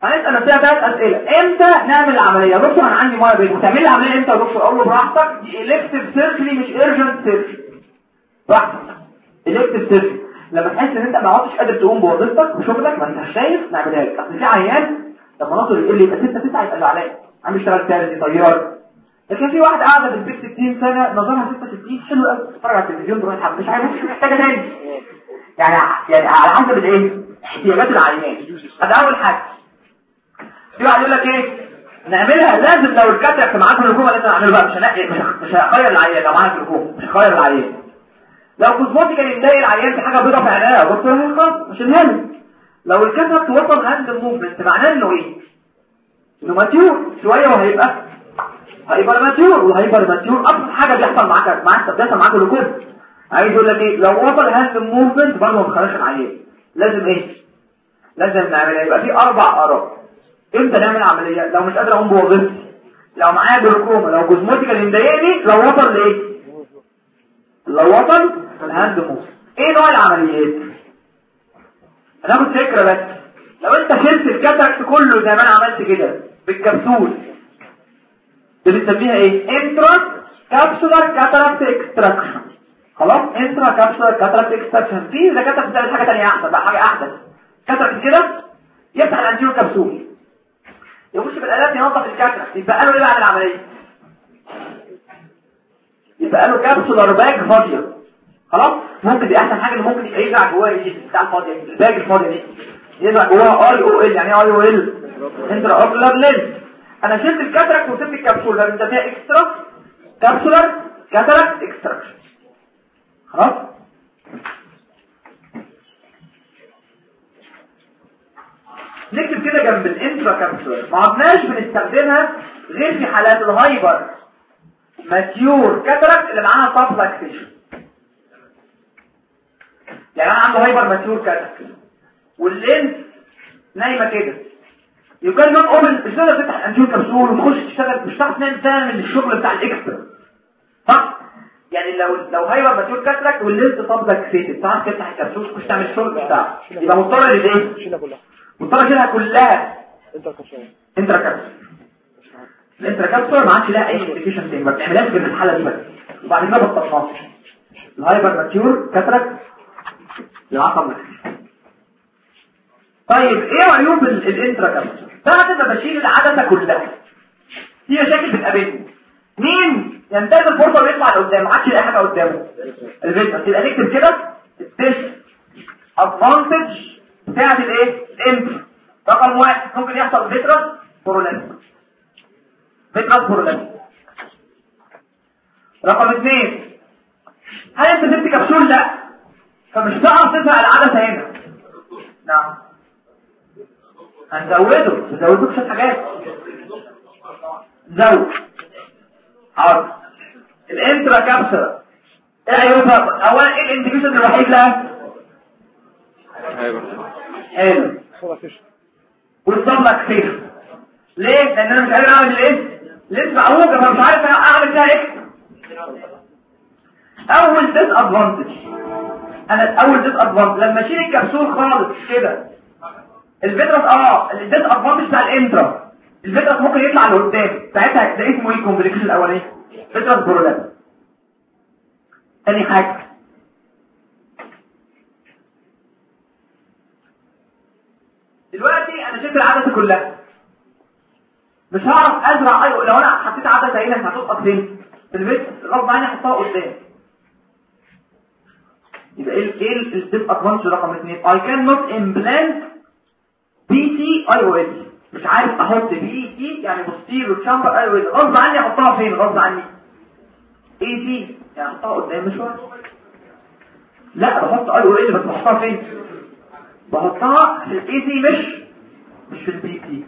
هنسال نفسنا ثلاث اسئله امتى نعمل العمليه دكتور انا عندي ميه بيضاء وتعمل لي عمليه امتى يا دكتور اقول له براحتك دي الكتيف سيرجري مش ايرجنت سيرجري براحتك الكتيف سيرجري لما تحس ان انت ما عدتش قادر تقوم بوظيفتك وشغلك ما انت شايف نعملها لك اصل في عيان لما ناصر يقول لي يبقى 6 9 يبقى زعلان عم يشتغل تاني طيار لكن في واحد قاعده في البيت 60 سنه نظرها 66 حلو قوي تتفرج على التلفزيون تروح تحب مش عارف مش محتاجه تاني يعني يعني على حسب الايه احتياجات العيان هذا اول حاجه في واحد يقول لك ايه نعملها لازم لو الكاتب معاك في الحكومه لازم نعمله بقى مش هنقي مش ه- مش هخير العيان لو معاك في الحكومه مش هخير العيان لو كوزموتيكال يلاقي العيان في حاجه بيضاء في عينيه يا دكتور خلاص مش الهم لو الكاتب توصل هاند موفمنت معناه انه ايه انه ماتيور شويه وهيبقى هيبقى ماتيور وهيبقى ماتيور ابسط حاجه بيحصل معاك معاك بيحصل معاك الركوب عايز اقول لك ايه لو وصل هاند موفمنت برضه ما تخرجش العيان لازم ايه لازم نعملها يبقى في اربع اراء امتى نعمل عمليه لو مش قادر اقوم بوظيفتي لو معايا جلوكوما لو جوزموتيكال مضايقني لو وصل لايه لو وصل الهاند موف ايه نوع العمليات هناخد فكره بس لو انت شلت الكاتراكت كله زي ما انا عملت كده بالكبسول دي بنسميها ايه انترا كابسولار كاتراكت اكستراكشن خلاص انترا كابسولار كاتراكت اكستراكشن في دكاتره بتعمل حاجه ثانيه احسن بقى حاجه احدث كاتراكت كده يفتح الانتيرو كبسول يخش بالالات ينظف الكاتراكت يبقى له ايه بعد العمليه يبقى له كابسولار باج فاضيه خلاص ممكن دي احسن حاجه اللي ممكن يرجع جواه ايه بتاع الفاضيه الباج الفاضيه دي يرجع جواها اي او ال يعني ايه اي او ال انترا اوكولار لينز انا شلت الكاتراكت وسبت الكبسول ده بنسميها اكسترا كابسولار كاتراكت اكستراكشن خلاص نكتب كده جنب الانترا كابسولار ما عدناش بنستخدمها غير في حالات الهايبر ماتيور كاتراكت اللي معاها سابلاكسيشن يعني انا عنده هايبر ماتيور كاتراكت واللينس نايمه كده يقال نوت اوبن مش تقدر تفتح الانتيور كبسول وتخش تشتغل مش هتعرف تعمل تعمل الشغل بتاع الاكسترا صح يعني لو لو هايبر ماتيور كاتراكت واللينس سابلاكسيتد تعرف تفتح الكبسول وتخش تعمل الشغل بتاعه يبقى مضطر للايه شيلها كلها مضطر اشيلها كلها انت الكبسولة انترا كابسول الانترا كابسول ما عادش لها اي ابلكيشن تاني ما بتعملهاش غير في الحاله دي بس وبعد كده بطلناها الهايبر ماتيور كاتراكت العصب نفسه طيب ايه عيوب ال- الانترا كابسول بعد ما بشيل العدسه كلها في مشاكل بتقابلني مين ينتهز الفرصه ويطلع لقدام ما عادش يلاقي حاجه قدامه الفيتنس يبقى نكتب كده التست ادفانتج بتاعت الايه الانترا رقم واحد ممكن يحصل فيترس بورولانس فيترس بورولانس رقم اثنين هل انت سبت كبسول لا فمش هتعرف تفهم العدسه هنا نعم هنزوده نزوده شويه حاجات زود حاضر الانترا كابسولا ايه عيوبها اولا ايه الانديكيشن الوحيد لها حلو صورة فيش والصمة كتير ليه؟ لان انا مش قادر اعمل الايه؟ لسه معوجة فمش عارف اعمل فيها ايه اول ديس ادفانتج انا اول ديس ادفانتج لما اشيل الكبسول خالص كده الفيترس اه الديس ادفانتج بتاع الانترا الفيترس ممكن يطلع لقدام ساعتها ده اسمه ايه الكومبليكيشن الاولاني فيترس برولاب تاني حاجه دلوقتي انا شلت العدسه كلها مش هعرف ازرع اي لو انا حطيت عدسه هنا هتسقط فين في البيت غصب عني احطها قدام يبقى ايه ايه الديس ادفانتج رقم 2 I cannot implant بي سي اي او ال مش عارف احط بي سي يعني بوستيرو تشامبر اي او ال غصب عني احطها فين غصب عني اي سي يعني احطها قدام مشوار لا بحط اي او ال بس بحطها فين بحطها في الاي سي مش مش في البي سي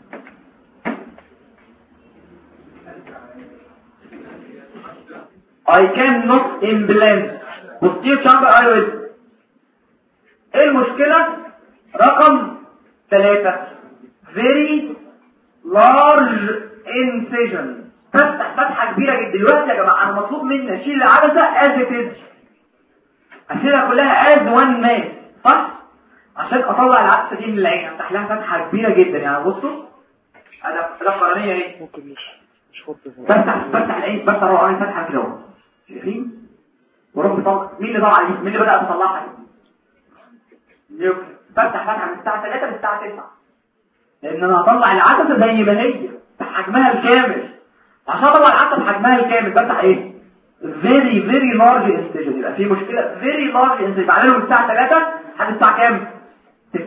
I cannot implant posterior chamber iris ايه المشكلة رقم ثلاثة very large incision فتح فتحة كبيرة جدا دلوقتي يا جماعة انا مطلوب مني اشيل العدسة as it is اشيلها كلها as one man صح عشان اطلع العدسه دي من العين افتح لها فتحه كبيره جدا يعني بصوا انا ده قرنيه ايه ممكن مش مش خط بفتح بفتح العين بفتح روح عين فتحه كده اهو شايفين وروح بطلع مين اللي طلع مين اللي بدا يطلعها نيوكليس بفتح فتحه من الساعه 3 للساعه 9 لان انا هطلع العدسه زي ما هي بحجمها الكامل عشان اطلع العدسه بحجمها الكامل بفتح ايه very very large incision يبقى في مشكله very large incision بعمله من الساعه 3 لحد الساعه كام 9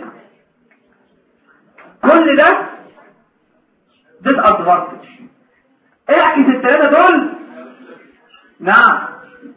كل ده disadvantage اعكس الثلاثه دول نعم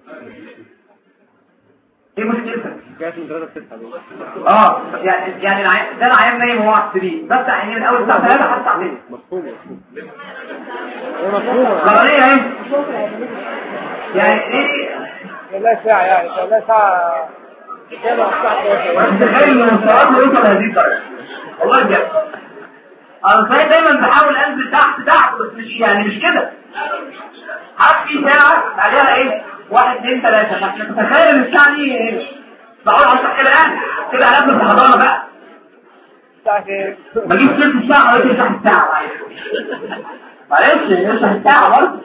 ايه مشكلتك جات من 3 ل 9 دول اه يعني يعني العيان ده العيان نايم وهو على السرير بفتح عينيه من اول الساعه 3 لحد الساعه 6 مفهوم مفهوم هي مفهومة قراريه اهي يعني ايه والله ساعة يعني والله ساعة كام الساعة 12 تخيل ان الصراط يوصل لهذه الدرجه والله بجد انا صحيح دايما بحاول انزل تحت تحت بس مش يعني مش كده عارف في ساعه بعدها ايه واحد اثنين ثلاثه عشان تتخيل ان الساعه دي ايه بقعد على كده الان كده على قبل الحضانه بقى الساعة كام؟ بجيب ثلث الساعه ولا تفتح الساعه معلش يفتح الساعه برضه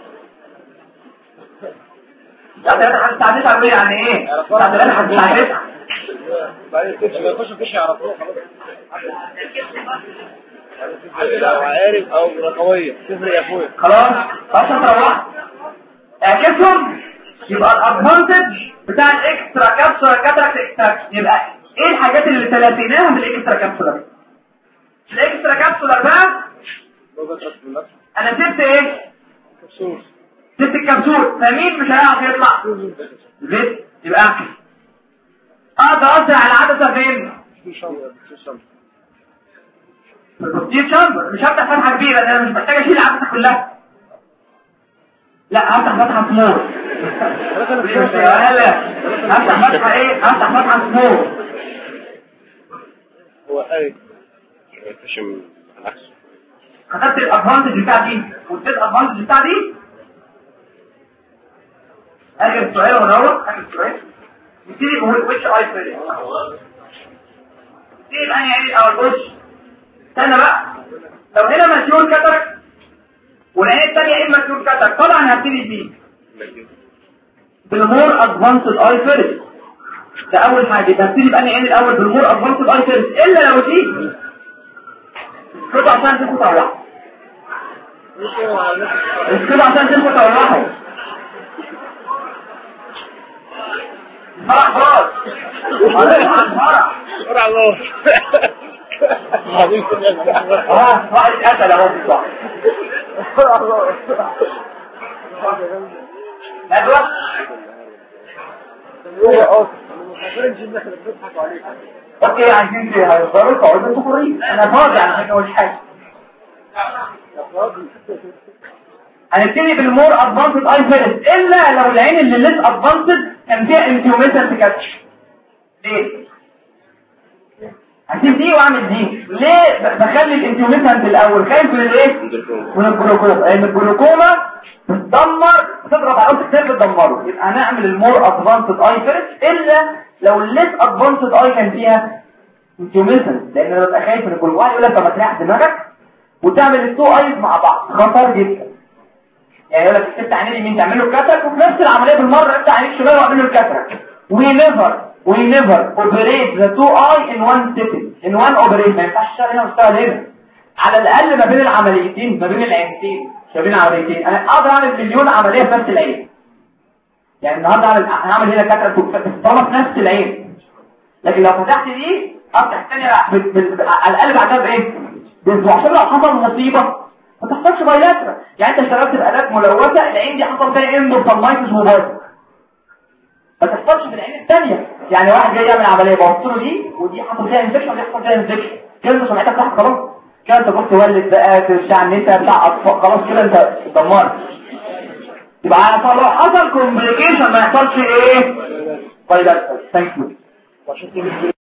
الساعه 3 لحد الساعه 9 يعني ايه؟ الساعه 3 لحد الساعه 9 بعدين تمشي ما يخش فيش يعرفوه خلاص لو عارف او رقمية تفرق يا اخويا خلاص خلاص تروح اعكسهم يبقى الادفانتج بتاع الاكسترا كابسولار كاتراكت اكستراكشن يبقى ايه الحاجات اللي تلافيناها من الاكسترا كابسولار الاكسترا كابسولار بقى انا سبت ايه سبت الكبسول فمين مش هيعرف يطلع زيت يبقى اعكس اقدر اقطع على العدسه فين في البوستير شامبر مش هفتح فتحه كبيره ده انا مش محتاج اشيل العدسه كلها لا هفتح فتحه سمول لا هفتح فتحه ايه هفتح فتحه سمول هو ايه يتشم العكس خدت الادفانتج بتاع دي والديس ادفانتج بتاع دي اجي السؤال ونروح اجي السؤال نبتدي نقول which eye first نبتدي بأنهي عين الاول بص استنى بقى لو هنا مسيول كترك والعين الثانيه عين مسيول كترك طبعا هبتدي بيه بالمور ادفانسد اي فيرست ده اول حاجه يبقى هبتدي بأنهي عين الاول بالمور ادفانسد اي فيرست الا لو دي كده عشان تبقوا تروحوا مش كده عشان تبقوا تروحوا فرح خلاص فرح فرح فرع الله عظيم اه واحد قتل اهو في الصح فرع الله ندوة هو اه المحاضرين جدا احنا بنضحك عليك اوكي عايزين ايه هيفضلوا تقعدوا انتوا حرين انا فاضي على فكره مش حاجه يا فاضي هنبتدي بالمور ادفانسد اي فيرست الا لو العين اللي ليس ادفانسد كان فيها انتيوميتر كاتش ليه هسيب دي واعمل دي ليه ب- بخلي الانتيوميتر الاول خايف من الايه من الجلوكوما لان الجلوكوما بتدمر بتضرب على اوت كتير بتدمره يبقى هنعمل المور ادفانسد اي فيرست الا لو الليس ادفانسد اي كان فيها انتيوميتر لان انا ببقى خايف من الجلوكوما يقول لك طب ما تريح دماغك وتعمل التو ايز مع بعض خطر جدا يعني يقول لك الست عينين اليمين تعمله الكاتراك وفي نفس العمليه بالمره انت عينيك شمال واعمله الكاتراك we never we never operate the two eye in one sitting in one operation ما ينفعش تشتغل هنا وتشتغل هنا على الاقل ما بين العمليتين ما بين العينتين ما بين العمليتين انا اقدر اعمل مليون عمليه في نفس العين يعني النهارده اعمل هعمل هنا كاتراك بس طالما في نفس العين لكن لو فتحت دي افتح الثانيه بال- بال- على الاقل بعدها بايه باسبوع عشان لو حصل مصيبه ما تحصلش بايلاترا يعني انت اشتغلت باداه ملوثه العين دي حصل فيها اندوسالمايتس موبايل ما تحصلش في العين الثانيه يعني واحد جاي يعمل عمليه بوص له دي ودي حصل فيها انفكشن ودي حصل فيها انفكشن كده انت سمعتك راحت خلاص كده انت بص تولد بقى بتاع النساء بتاع اطفال خلاص كده انت اتدمرت يبقى على لو حصل كومبليكيشن ما يحصلش ايه بايلاترا ثانك يو